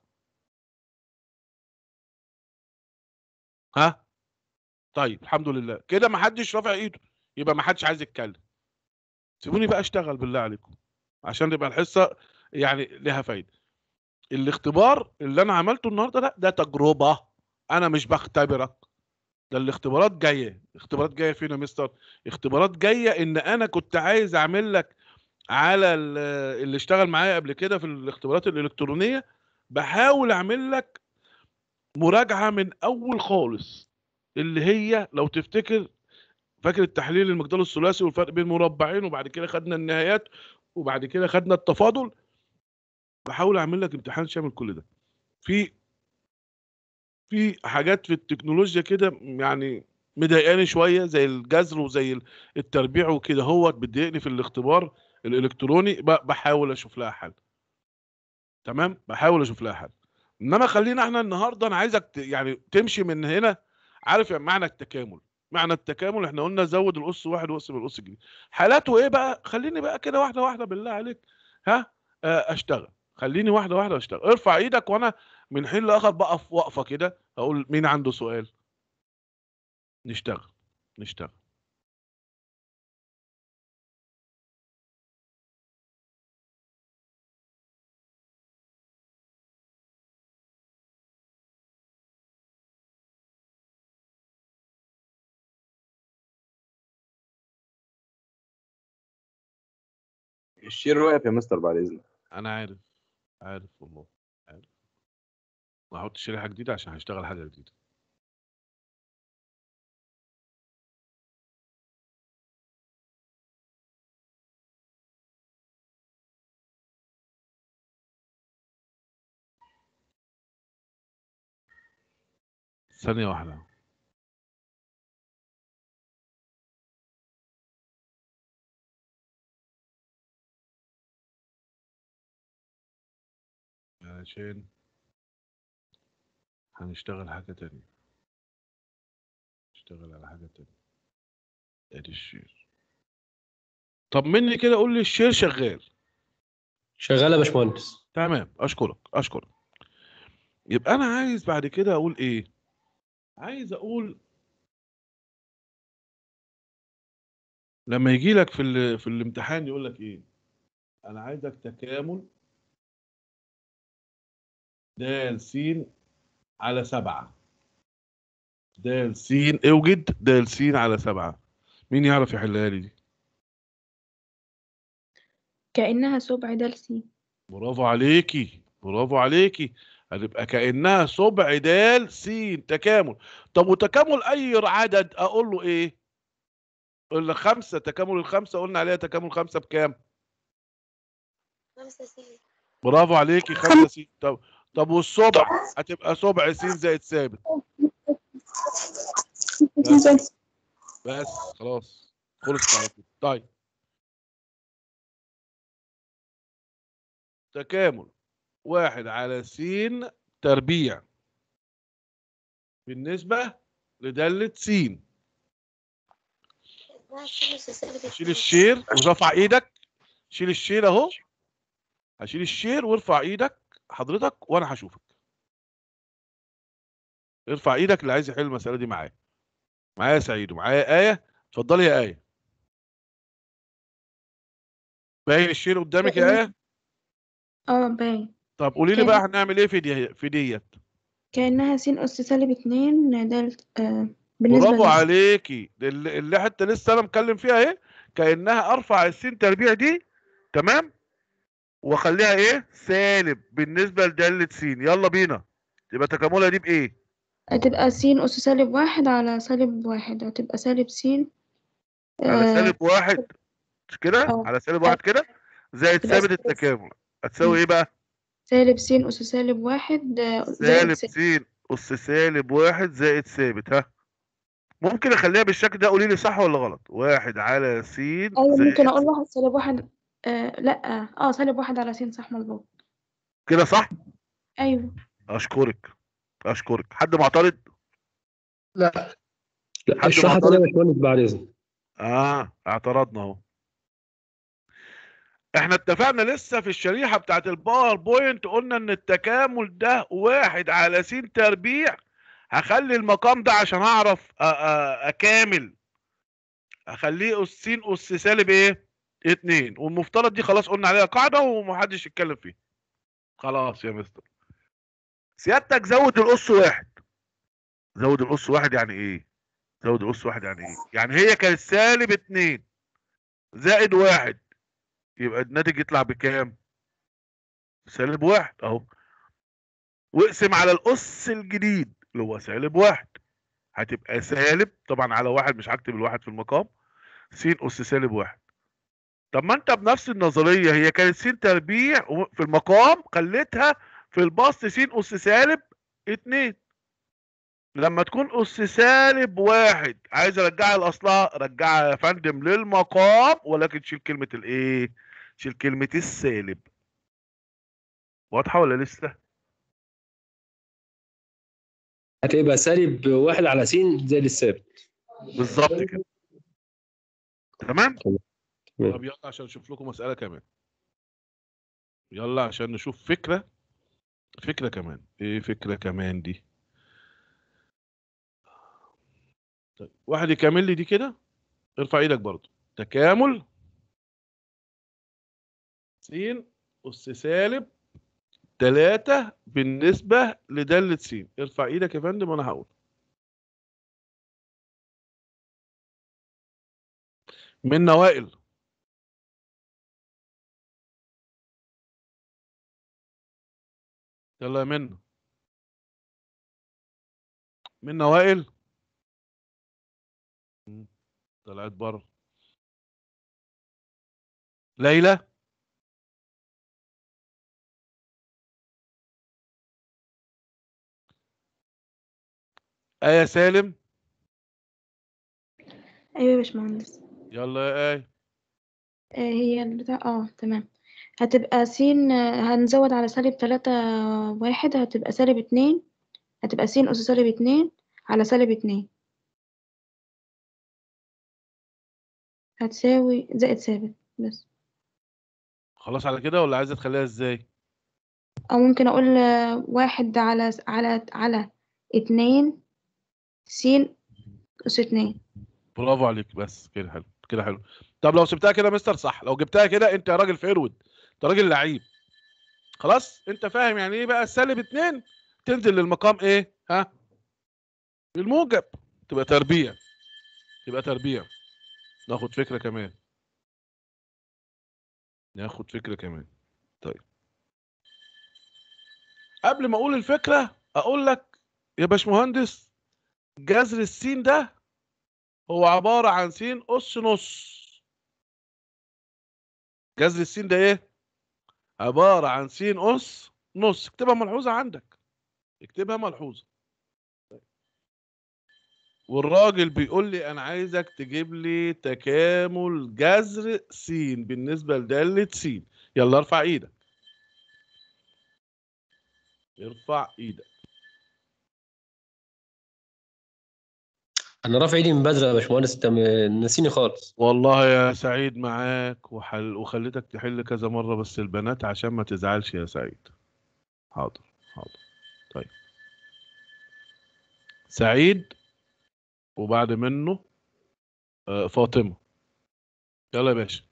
ها طيب الحمد لله كده ما حدش رافع ايده يبقى ما حدش عايز يتكلم سيبوني بقى اشتغل بالله عليكم عشان يبقى الحصه يعني لها فايده الاختبار اللي انا عملته النهارده ده ده تجربه انا مش بختبرك ده الاختبارات جايه اختبارات جايه فين يا مستر اختبارات جايه ان انا كنت عايز اعمل لك على ال- اللي اشتغل معايا قبل كده في الاختبارات الالكترونيه بحاول اعمل لك مراجعه من اول خالص اللي هي لو تفتكر فاكر التحليل المقدار الثلاثي والفرق بين مربعين وبعد كده خدنا النهايات وبعد كده خدنا التفاضل بحاول اعمل لك امتحان شامل كل ده في في حاجات في التكنولوجيا كده يعني مضايقاني شويه زي الجذر وزي ال- التربيع وكده هو بتضايقني في الاختبار الالكتروني ب- بحاول اشوف لها حل تمام بحاول اشوف لها حل انما خلينا احنا النهارده انا عايزك ت- يعني تمشي من هنا عارف يعني معنى التكامل معنى التكامل احنا قلنا زود الاس واحد واقسم الاس الجديد حالاته ايه بقى خليني بقى كده واحده واحده بالله عليك ها آه، اشتغل خليني واحده واحده اشتغل ارفع ايدك وانا من حين لاخر بقف وقفه كده اقول مين عنده سؤال نشتغل نشتغل الشير واقف يا مستر بعد اذنك انا عارف عارف والله عارف وهحط شريحه جديده عشان هشتغل حاجه جديده ثانيه واحده عشان هنشتغل حاجة تانية نشتغل على حاجة تانية ادي الشير طب مني كده قول لي الشير شغال شغال يا باشمهندس تمام اشكرك اشكرك يبقى انا عايز بعد كده اقول ايه عايز اقول لما يجي لك في ال- في الامتحان يقول لك ايه انا عايزك تكامل د س على سبعة د س اوجد د س على سبعة مين يعرف يحلها لي دي كأنها سبع دالسي برافو عليكي برافو عليكي هتبقى كأنها سبع د س تكامل طب وتكامل أي عدد أقول له إيه؟ قلنا خمسة تكامل الخمسة قلنا عليها تكامل خمسة بكام؟ خمسة سين برافو عليكي خمسة س طب طب والسبع هتبقى سبع س زائد ثابت بس بس خلاص خلصت على كده طيب تكامل واحد على س تربيع بالنسبة لدالة س شيل الشير ورفع ايدك شيل الشير اهو هشيل الشير وارفع ايدك حضرتك وانا هشوفك ارفع ايدك اللي عايز يحل المسألة دي معايا معايا سعيد ومعايا آية اتفضلي يا آية باين الشير قدامك يا آية اه باين طب قولي لي بقى هنعمل ايه في دي في ديت كأنها س أس سالب اتنين دال آه بالنسبة برافو لي عليكي دي اللي اللي حتى لسه انا مكلم فيها اهي كانها ارفع السين تربيع دي تمام واخليها ايه سالب بالنسبه لداله س يلا بينا يبقى تكاملها دي بايه هتبقى س أس سالب واحد على سالب واحد هتبقى سالب س على آه، سالب واحد مش كده اه. على سالب واحد كده زائد تبقى ثابت سالب- التكامل هتساوي ايه بقى سالب س أس سالب واحد آه، سالب زائد س س أس سالب واحد زائد ثابت ها ممكن اخليها بالشكل ده قولي لي صح ولا غلط واحد على س أيوة زائد ممكن أقول واحد سالب واحد آه لأ اه سالب واحد على س صح مظبوط كده صح أيوة اشكرك اشكرك حد معترض لا لا حد اشرحها معترض؟ تاني يا باشمهندس بعد اذنك اه اعترضنا اهو احنا اتفقنا لسه في الشريحة بتاعت الباوربوينت قلنا ان التكامل ده واحد على س تربيع هخلي المقام ده عشان اعرف أ- أ- اكامل اخليه اس س اس سالب ايه اتنين والمفترض دي خلاص قلنا عليها قاعدة ومحدش يتكلم فيها خلاص يا مستر سيادتك زود القص واحد زود القص واحد يعني ايه زود القص واحد يعني ايه يعني هي كانت سالب اتنين زائد واحد يبقى الناتج يطلع بكام سالب واحد اهو واقسم على القص الجديد اللي هو سالب واحد هتبقى سالب طبعا على واحد مش هكتب الواحد في المقام س اس سالب واحد طب ما انت بنفس النظريه هي كانت س تربيع و- في المقام خليتها في البسط س اس سالب اتنين لما تكون اس سالب واحد عايز ارجعها لاصلها رجعها يا فندم للمقام ولكن شيل كلمه الايه شيل كلمه السالب واضحه ولا لسه هتبقى سالب واحد على س زائد الثابت بالظبط كده تمام تمام. طب يلا عشان نشوف لكم مساله كمان يلا عشان نشوف فكره فكره كمان ايه فكره كمان دي طيب واحد يكمل لي دي كده ارفع ايدك برضو تكامل س اس سالب تلاتة بالنسبة لدالة س ارفع ايدك يا فندم وانا هقول من وائل يلا يا منى منى وائل مم، طلعت بره ليلى آية سالم أيوة يا باشمهندس يلا يا آية آه هي البتاع اه تمام هتبقى س آه، هنزود على سالب تلاتة واحد هتبقى سالب اتنين هتبقى س أس سالب اتنين على سالب اتنين هتساوي زائد ثابت بس خلاص على كده ولا عايزة تخليها ازاي أو ممكن أقول آه، واحد على على على اتنين س أس اتنين برافو عليك بس كده حلو كده حلو طب لو سبتها كده يا مستر صح لو جبتها كده انت يا راجل فيرود انت راجل لعيب خلاص انت فاهم يعني ايه بقى سالب اتنين تنزل للمقام ايه ها الموجب تبقى تربيع تبقى تربيع ناخد فكرة كمان ناخد فكرة كمان طيب قبل ما اقول الفكرة اقول لك يا باشمهندس جذر السين ده هو عبارة عن س أس نص جذر السين ده ايه عبارة عن س أس نص اكتبها ملحوظة عندك اكتبها ملحوظة والراجل بيقول لي انا عايزك تجيب لي تكامل جذر س بالنسبة لدالة س يلا ارفع ايدك ارفع ايدك انا رافع ايدي من بدري يا باشمهندس انت م- ناسيني خالص والله يا سعيد معاك وحل وخليتك تحل كذا مرة بس البنات عشان ما تزعلش يا سعيد حاضر حاضر طيب سعيد وبعد منه آه، فاطمة يلا يا باشا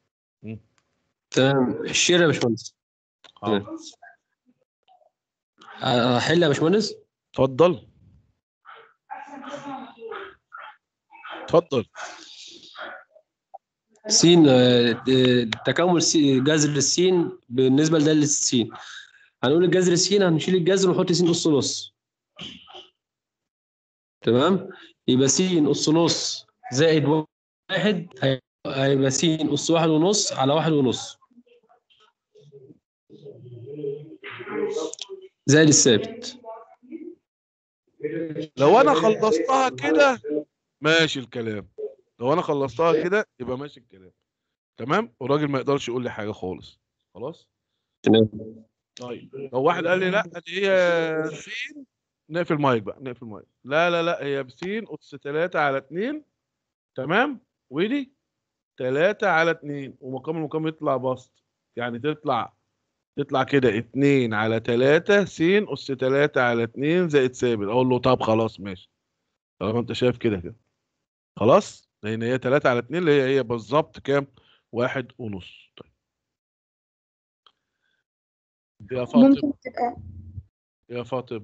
تمام الشير يا باشمهندس حاضر احل يا باشمهندس اتفضل اتفضل س آه، تكامل س- جذر السين بالنسبه لداله السين هنقول الجذر السين هنشيل الجذر ونحط س نص نص تمام يبقى س أس نص زائد واحد هي- هيبقى س أس واحد ونص على واحد ونص زائد الثابت لو انا خلصتها كده ماشي الكلام لو انا خلصتها كده يبقى ماشي الكلام تمام والراجل ما يقدرش يقول لي حاجه خالص خلاص تمام طيب لو واحد قال لي لا دي هي سين نقفل المايك بقى نقفل المايك لا لا لا هي بسين اس 3 على 2 تمام ودي 3 على 2 ومقام المقام يطلع بسط يعني تطلع تطلع كده 2 على 3 س اس 3 على 2 زائد ثابت اقول له طب خلاص ماشي طالما انت شايف كده كده خلاص لان هي 3 على 2 اللي هي هي بالظبط كام واحد ونص طيب يا فاطمه ممكن تبقى يا فاطمه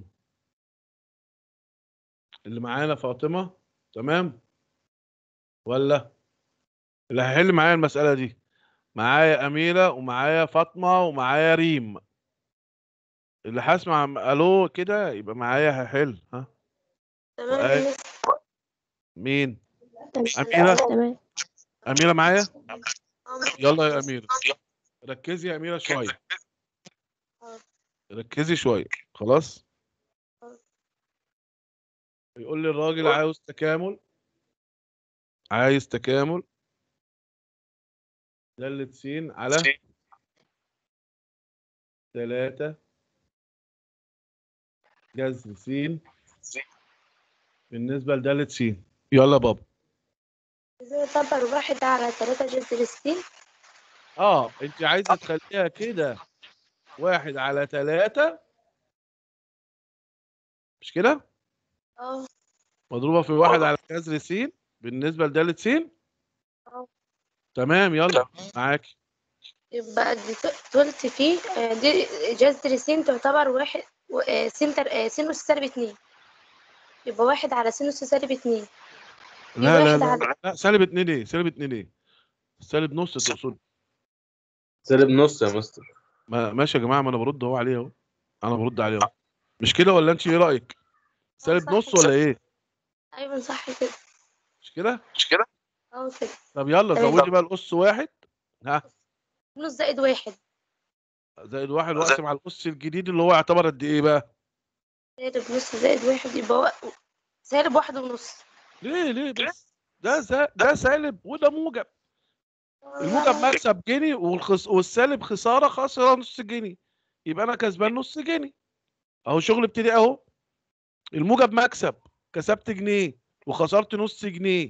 اللي معانا فاطمه تمام ولا اللي هيحل معايا المساله دي معايا اميره ومعايا فاطمه ومعايا ريم اللي هسمع الو كده يبقى معايا هيحل ها تمام أي. يا مستر مين تمام اميره تمام اميره معايا آه، مستر. يلا يا اميره ركزي يا اميره شويه ركزي شويه خلاص يقول لي الراجل عاوز تكامل عايز تكامل دالة س على تلاتة جذر س بالنسبة لدالة س يلا بابا ازاي يعتبر واحد على تلاتة جذر السين اه انت عايزة تخليها كده واحد على تلاتة مش كده اه مضروبة في واحد على جذر س بالنسبة لدالة س اه تمام يلا معاكي يبقى دي ت- تلت فيه آه، دي جذر السين تعتبر واحد و- آه، سين تر... آه، سين أس سالب اتنين يبقى واحد على سين أس سالب اتنين لا لا واحد لا على- لا سالب اتنين ايه سالب اتنين ايه سالب نص تقصد سالب نص يا مستر ما ماشي يا جماعه ما انا برد اهو عليه اهو انا برد عليه اهو مش كده ولا انت ايه رايك سالب صح نص كده. ولا ايه أيوة صح كده مش كده مش كده اه كده طب يلا تمام. زودي بقى الاس واحد ها نص زائد واحد زائد واحد واقسم على الاس الجديد اللي هو يعتبر قد ايه بقى سالب نص زائد واحد يبقى و- سالب واحد ونص ليه ليه بس ده ز- ده سالب وده موجب الموجب مكسب جنيه والخس... والسالب خساره خساره نص جنيه يبقى انا كسبان نص جنيه اهو شغل ابتدي اهو الموجب مكسب كسبت جنيه وخسرت نص جنيه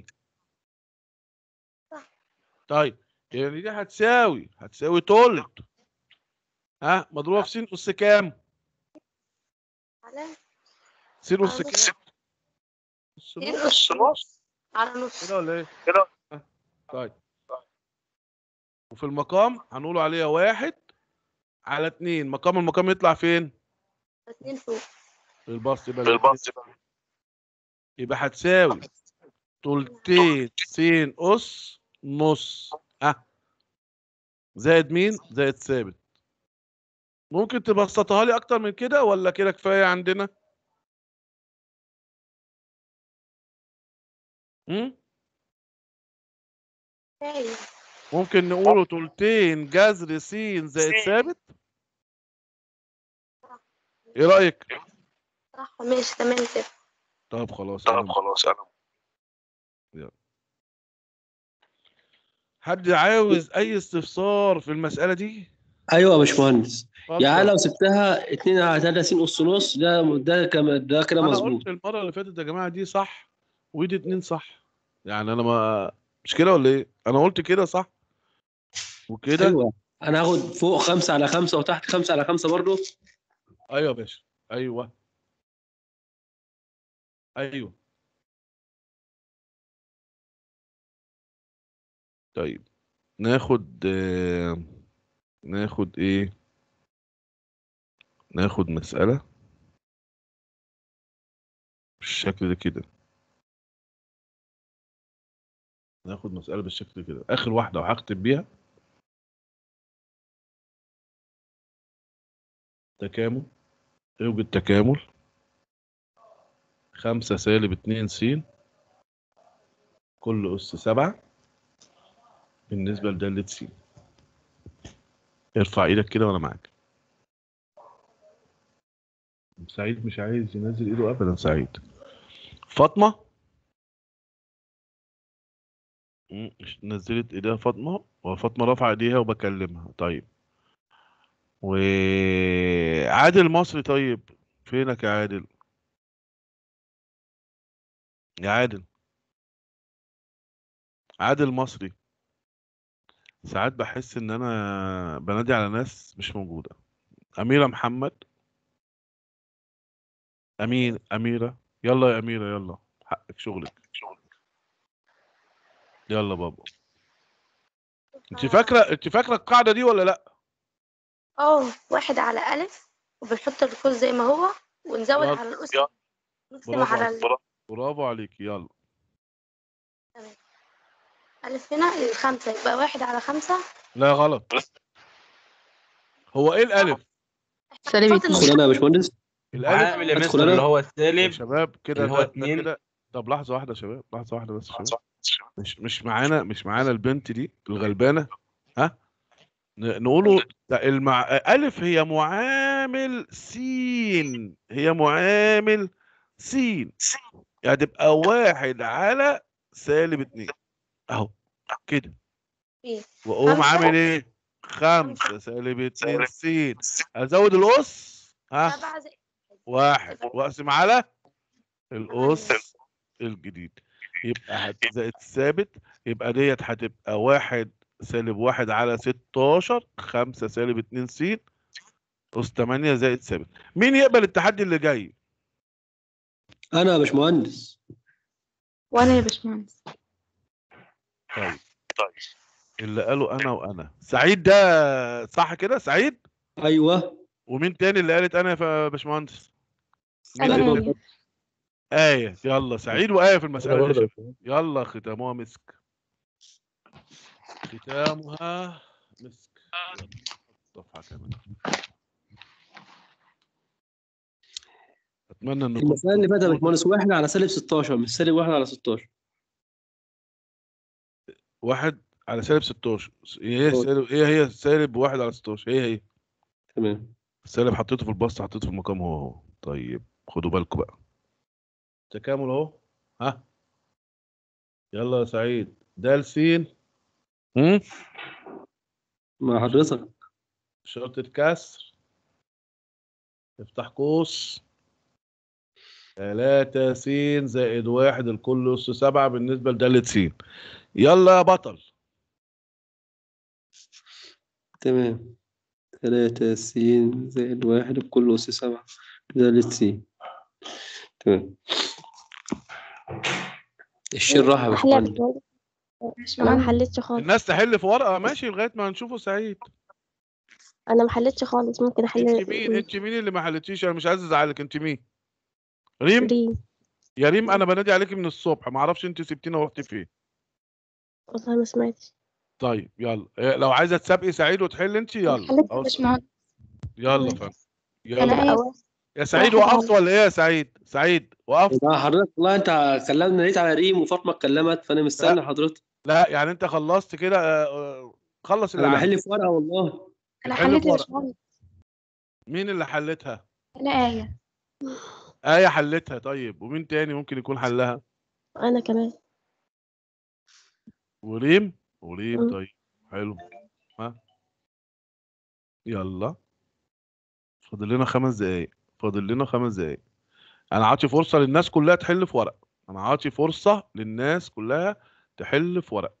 طيب يعني دي هتساوي هتساوي تلت ها مضروبه في س اس كام على س اس على كام نص سين نص أس نص على نص كده ولا ايه كده طيب وفي المقام هنقول عليها واحد على اتنين مقام المقام يطلع فين اتنين فوق في البسط يبقى البسط يبقى هتساوي تلتين س اس نص ها زائد مين زائد ثابت ممكن تبسطها لي اكتر من كده ولا كده كفايه عندنا امم أيوة ممكن نقوله تلتين جذر س زائد ثابت ايه رايك صح ماشي تمام كده طب خلاص طب خلاص انا يلا حد عاوز اي استفسار في المساله دي ايوه يا باشمهندس اتفضل. يعني لو سبتها 2 على 3 س اس نص ده ده كم ده كده انا مظبوط قلت المره اللي فاتت يا جماعه دي صح ودي اتنين صح يعني انا ما مش كده ولا ايه انا قلت كده صح وكده ايوه انا هاخد فوق 5 على 5 وتحت 5 على 5 برضه ايوه يا باشا ايوه ايوه طيب ناخد آه، ناخد ايه ناخد مسألة بالشكل ده كده ناخد مسألة بالشكل كده آخر واحدة وهختم بيها تكامل يوجد تكامل خمسة سالب اتنين س كل أس سبعة بالنسبة لدالة س ارفع ايدك كده وانا معاك سعيد مش عايز ينزل ايده ابدا سعيد فاطمة مم، مش نزلت ايديها فاطمة وفاطمة رافعة ايديها وبكلمها طيب وعادل مصري طيب فينك يا عادل يا عادل عادل مصري ساعات بحس ان انا بنادي على ناس مش موجودة أميرة محمد أمين أميرة يلا يا أميرة يلا حقك شغلك يلا بابا انت فاكرة انت فاكرة القاعدة دي ولا لا اه واحد على ألف وبنحط القوس زي ما هو ونزود يلا. على الأس يلا. نقسم برافو على عليك ال- برافو عليك يلا ألف هنا الخمسة يبقى واحد على خمسة لا غلط هو ايه الألف سالب نحط اتنين ادخل انا يا باشمهندس الألف عامل يا أدخل مستر أنا؟ اللي هو يا السالب شباب كده اللي هو ده, ده اتنين. كده طب لحظة واحدة يا شباب لحظة واحدة بس يا شباب مش مش معانا مش معانا البنت دي الغلبانة ها ن- نقوله ده المع... ألف هي معامل سين هي معامل سين يعني تبقى واحد على سالب اتنين اهو كده إيه؟ واقوم خمسة. عامل ايه خمسة سالب اتنين سين ازود القص ها سبعة زي واحد واقسم على القص الجديد يبقى هت- زائد ثابت يبقى ديت هتبقى واحد سالب واحد على ستاشر خمسة سالب اتنين س أس تمانية زائد ثابت مين يقبل التحدي اللي جاي؟ انا يا باشمهندس وانا يا باشمهندس طيب طيب اللي قالوا أنا وأنا سعيد ده صح كده سعيد؟ ايوه ومين تاني اللي قالت أنا يا باشمهندس؟ مين انا اللي- آية آية يلا سعيد وآية في المسألة دي يا برضه. شباب. يلا ختامها مسك ختامها مسك يلا. صفحة كمان أتمنى إن المسألة اللي فاتت يا باشمهندس واحد على سالب 16 مش سالب واحد على 16 واحد على سالب 16 ايه هي أه. سالب ايه هي سالب واحد على 16 هي هي تمام السالب حطيته في البسط حطيته في المقام هو هو طيب خدوا بالكم بقى تكامل اهو ها يلا يا سعيد دال سين هم مع حضرتك شرطة كسر افتح قوس تلاتة س زائد واحد الكل أس سبعة بالنسبة لدالة س يلا يا بطل تمام تلاتة س زائد واحد بكل أس سبعة زائد س تمام الشير راح يا أحلى باشمهندس انا ما حلتش خالص الناس تحل في ورقة ماشي لغاية ما نشوفه سعيد انا ما حلتش خالص ممكن احل انت مين انت مين اللي ما حلتيش انا مش عايز ازعلك انت مين ريم ريم يا ريم انا بنادي عليكي من الصبح ما اعرفش انت سبتينا ورحتي فين والله ما سمعتش طيب يلا إيه، لو عايزه تسابقي سعيد وتحل انت يلا حلت أهو. باشمهندس يلا فندم انا يلا آية يا سعيد واحد وقفت على- ولا ايه يا سعيد سعيد وقفت لا حضرتك والله انت كلمنا لقيت على ريم وفاطمه اتكلمت فانا مستني حضرتك لا يعني انت خلصت كده آه، آه، خلص اللي انا عندك بحل في ورقه والله انا بتحل حليت في يا ورقة. باشمهندس مين اللي حلتها انا آية آية حلتها طيب ومين تاني ممكن يكون حلها انا كمان وريم وريم مم. طيب حلو ها يلا فاضل لنا خمس دقايق فاضل لنا خمس دقايق انا عاطي فرصة للناس كلها تحل في ورق انا عاطي فرصة للناس كلها تحل في ورق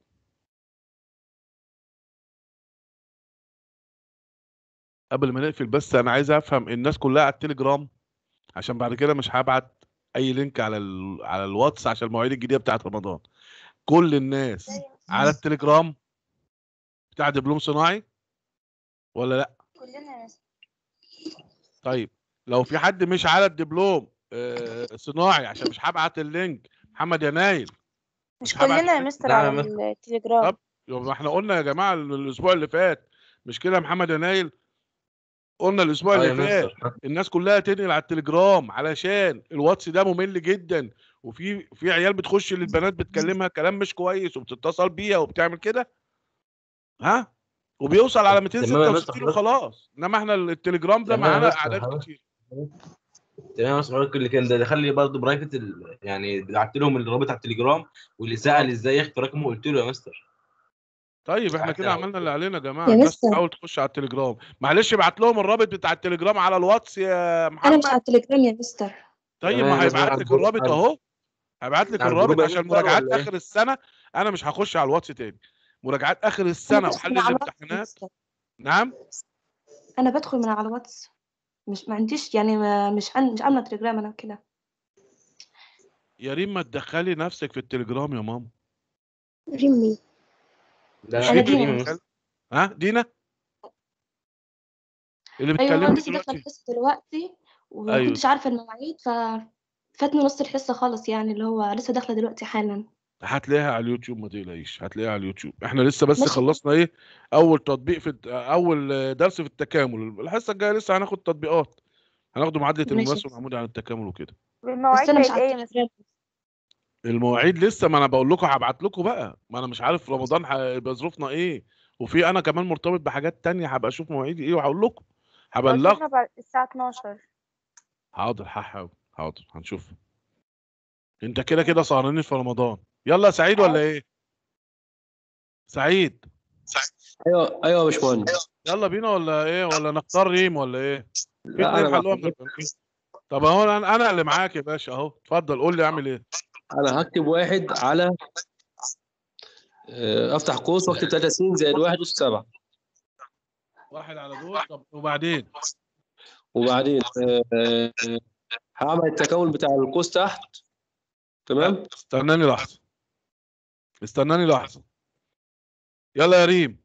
قبل ما نقفل بس انا عايز افهم الناس كلها على التليجرام عشان بعد كده مش هبعت اي لينك على ال... على الواتس عشان المواعيد الجديده بتاعت رمضان كل الناس على التليجرام بتاع دبلوم صناعي ولا لا كلنا طيب لو في حد مش على الدبلوم آه، صناعي عشان مش هبعت اللينك محمد ينايل مش هبعت كلنا يا اللينك. مستر لا، على ما- التليجرام طب يبقى ما احنا قلنا يا جماعه الاسبوع اللي فات مش كده يا محمد ينايل قلنا الاسبوع اه يا اللي فات مستر الناس كلها تنقل على التليجرام علشان الواتس ده ممل جدا وفي في عيال بتخش للبنات بتكلمها كلام مش كويس وبتتصل بيها وبتعمل كده ها وبيوصل على تمام يا مستر 266 حضرتك وخلاص انما احنا التليجرام ده تمام يا معانا مستر اعداد حضرتك كتير تمام يا مستر حضرتك اللي كان ده دخل لي برضه برايفت ال... يعني بعت لهم الرابط على التليجرام واللي سأل ازاي يخفي رقمه قلت له يا مستر طيب احنا كده حتى عملنا اللي علينا يا جماعه يا الناس مستر تحاول تخش على التليجرام معلش ابعت لهم الرابط بتاع التليجرام على الواتس يا انا مش محمد على التليجرام يا مستر طيب تمام ما يا مستر هيبعت على لك الجروب الرابط على اهو هبعت لك على الرابط الجروب يا عشان مستر مراجعات ولا اخر ايه؟ السنه انا مش هخش على الواتس تاني مراجعات اخر انا السنه بدخل وحل من على الواتس يا الامتحانات مستر نعم انا بدخل من على الواتس مش ما عنديش يعني ما مش عن مش عامله تليجرام انا كده يا ريم ما تدخلي نفسك في التليجرام يا ماما رمي لا مش لا انا دينا ريم اللي يا دينا بتتكلم ها دينا اللي ايوه بتكلمني لسه داخله دلوقتي الحصه دلوقتي وما ايوه كنتش عارفه المواعيد ففاتني نص الحصه خالص يعني اللي هو لسه داخله دلوقتي حالا هتلاقيها على اليوتيوب ما تقلقيش هتلاقيها على اليوتيوب احنا لسه بس ماشي خلصنا ايه اول تطبيق في الت- اول درس في التكامل الحصه الجايه لسه هناخد تطبيقات هناخد معادله ماشي المماس والعمود عن التكامل وكده بس المواعيد انا مش بقت على ايه يا مستر التليجرام المواعيد لسه ما انا بقول لكم هبعت لكم بقى ما انا مش عارف رمضان هيبقى ظروفنا ايه وفي انا كمان مرتبط بحاجات تانية هبقى اشوف مواعيدي ايه وهقول لكم قلت لنا هبلغكم بعد الساعة 12 حاضر هحاول حاضر هنشوف انت كده كده سهرانين في رمضان يلا يا سعيد ولا ايه سعيد ايوه ايوه يا باشمهندس يلا بينا ولا ايه ولا نختار ريم ولا ايه في لا اتنين انا حلوها من البنين طب اهو انا انا اللي معاك يا باشا اهو اتفضل قول لي اعمل ايه انا هكتب واحد على آه، افتح قوس واكتب 3 س زائد واحد اس 7 واحد على دول طب وبعدين وبعدين آه، آه، هعمل التكون بتاع القوس تحت تمام استناني لحظه استناني لحظه يلا يا ريم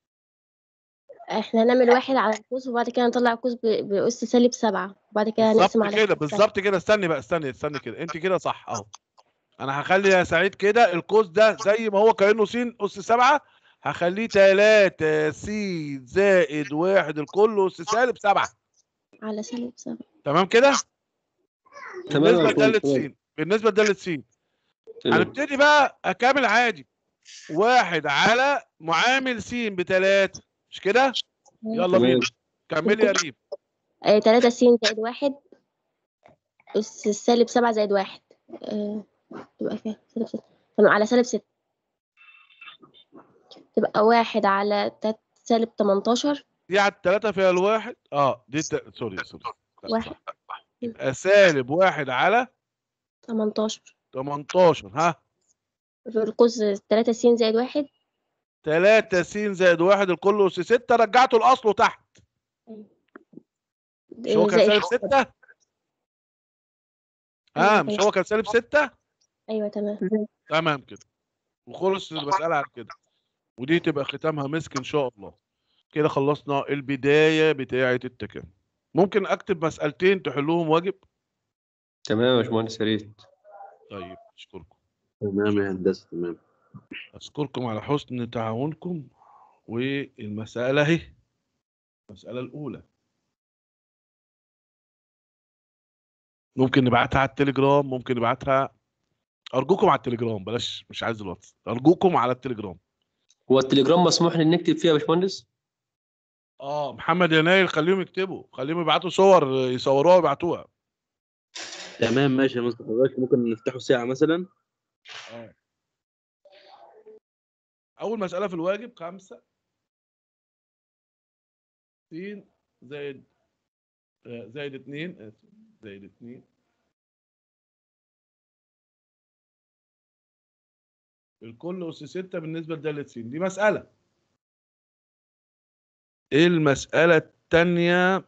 احنا هنعمل واحد على القوس وبعد كده نطلع القوس ب- بأس سالب سبعة وبعد كده بالظبط نقسم على كده ستة. بالظبط كده استني بقى استني استني كده انت كده صح اهو انا هخلي يا سعيد كده القوس ده زي ما هو كانه س اس سبعة هخليه 3 س زائد واحد الكل اس سالب سبعة على سالب سبعة تمام كده تمام بالنسبه يا لداله باشمهندس، س بالنسبه لداله س تمام. هنبتدي بقى اكامل عادي واحد على معامل س بتلاتة مش كده يلا تمام. بينا كملي يا ريم آه، تلاتة س زائد واحد أس سالب سبعة زائد واحد آه، تبقى كام سالب ستة تمام على سالب ستة تبقى واحد على تلات سالب تمنتاشر دي على التلاتة فيها الواحد اه دي الت... سوري سوري لا، واحد يبقى سالب واحد على تمنتاشر 18 ها في القوس تلاتة س زائد واحد 3 س زائد واحد الكل اس 6 رجعته لاصله تحت مش هو آه، كان زائد سالب 6 اه أيوة مش تمام. هو كان سالب 6 أيوة تمام تمام كده وخلص المسألة على كده ودي تبقى ختامها مسك ان شاء الله كده خلصنا البداية بتاعة التكامل ممكن اكتب مسألتين تحلوهم واجب تمام يا باشمهندس يا ريت طيب اشكركم تمام يا هندسه تمام اشكركم على حسن تعاونكم والمسألة اهي المسألة الأولى ممكن نبعتها على التليجرام ممكن نبعتها أرجوكم على التليجرام بلاش مش عايز الواتس أرجوكم على التليجرام هو التليجرام مسموح لي نكتب فيها يا باشمهندس اه محمد يناير خليهم يكتبوا خليهم يبعتوا صور يصوروها ويبعتوها تمام ماشي يا مستر حضرتك ممكن نفتحه ساعه مثلا اه أول مسألة في الواجب خمسة س زائد آه، زائد اتنين آسف زائد اتنين الكل أس ستة بالنسبة لدالة س دي مسألة ايه المسألة التانية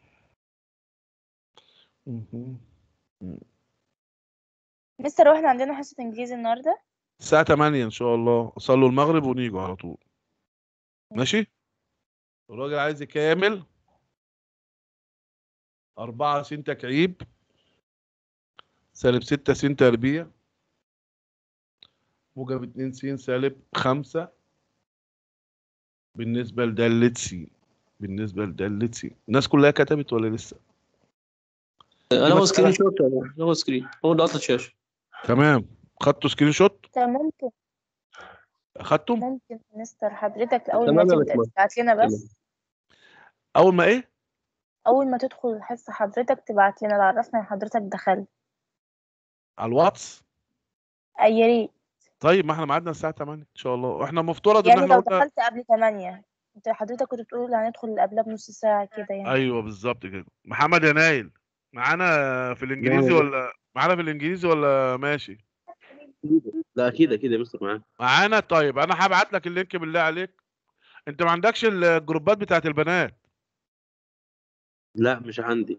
مهم. مستر واحنا عندنا حصة انجليزي النهاردة الساعة 8 إن شاء الله صلوا المغرب ونيجوا على طول ماشي الراجل عايز يكامل أربعة س تكعيب سالب ستة س تربيع موجب اتنين س سالب خمسة بالنسبة لدالة س بالنسبه لداله س الناس كلها كتبت ولا لسه انا هو مسألة- سكرين شوت انا هو سكرين هو ده شاشه تمام خدتوا سكرين شوت طب ممكن اخدتم ممكن مستر حضرتك أول ما تمام يا تبدأ باشمهندس. تبعت لنا تمام. بس اول ما ايه أول ما تدخل الحصة حضرتك تبعت لنا تعرفنا إن حضرتك دخلت على الواتس أي يا ريت طيب ما احنا ميعادنا الساعه 8 ان شاء الله واحنا مفترض ان يعني احنا لو قلنا دخلت قبل 8 انت حضرتك كنت بتقول هندخل اللي قبلها بنص ساعة كده يعني ايوه بالظبط كده محمد يا نايل معانا في الانجليزي نعم. ولا معانا في الانجليزي ولا ماشي لا اكيد اكيد يا مستر معاك معانا طيب انا هبعت لك اللينك بالله عليك انت ما عندكش الجروبات بتاعت البنات لا مش عندي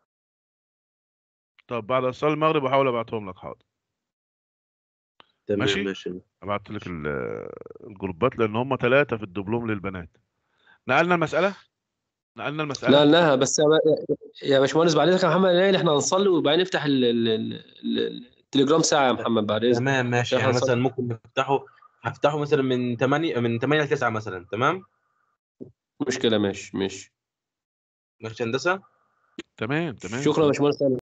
طب بعد صلاه المغرب احاول ابعتهم لك حاضر تمام ماشي. ماشي ابعت لك ال- الجروبات لان هم ثلاثه في الدبلوم للبنات نقلنا المساله نقلنا المساله نقلناها بس يا يا باشمهندس بعد اذنك يا محمد نايل احنا هنصلي وبعدين نفتح ال- ال- ال- ال- التليجرام ساعه يا محمد بعد اذنك تمام ماشي عشان يعني هنصلي. مثلا ممكن نفتحه هفتحه مثلا من 8 من 8 ل 9 مثلا تمام مشكله ماشي ماشي ماشي هندسه تمام تمام شكرا يا باشمهندس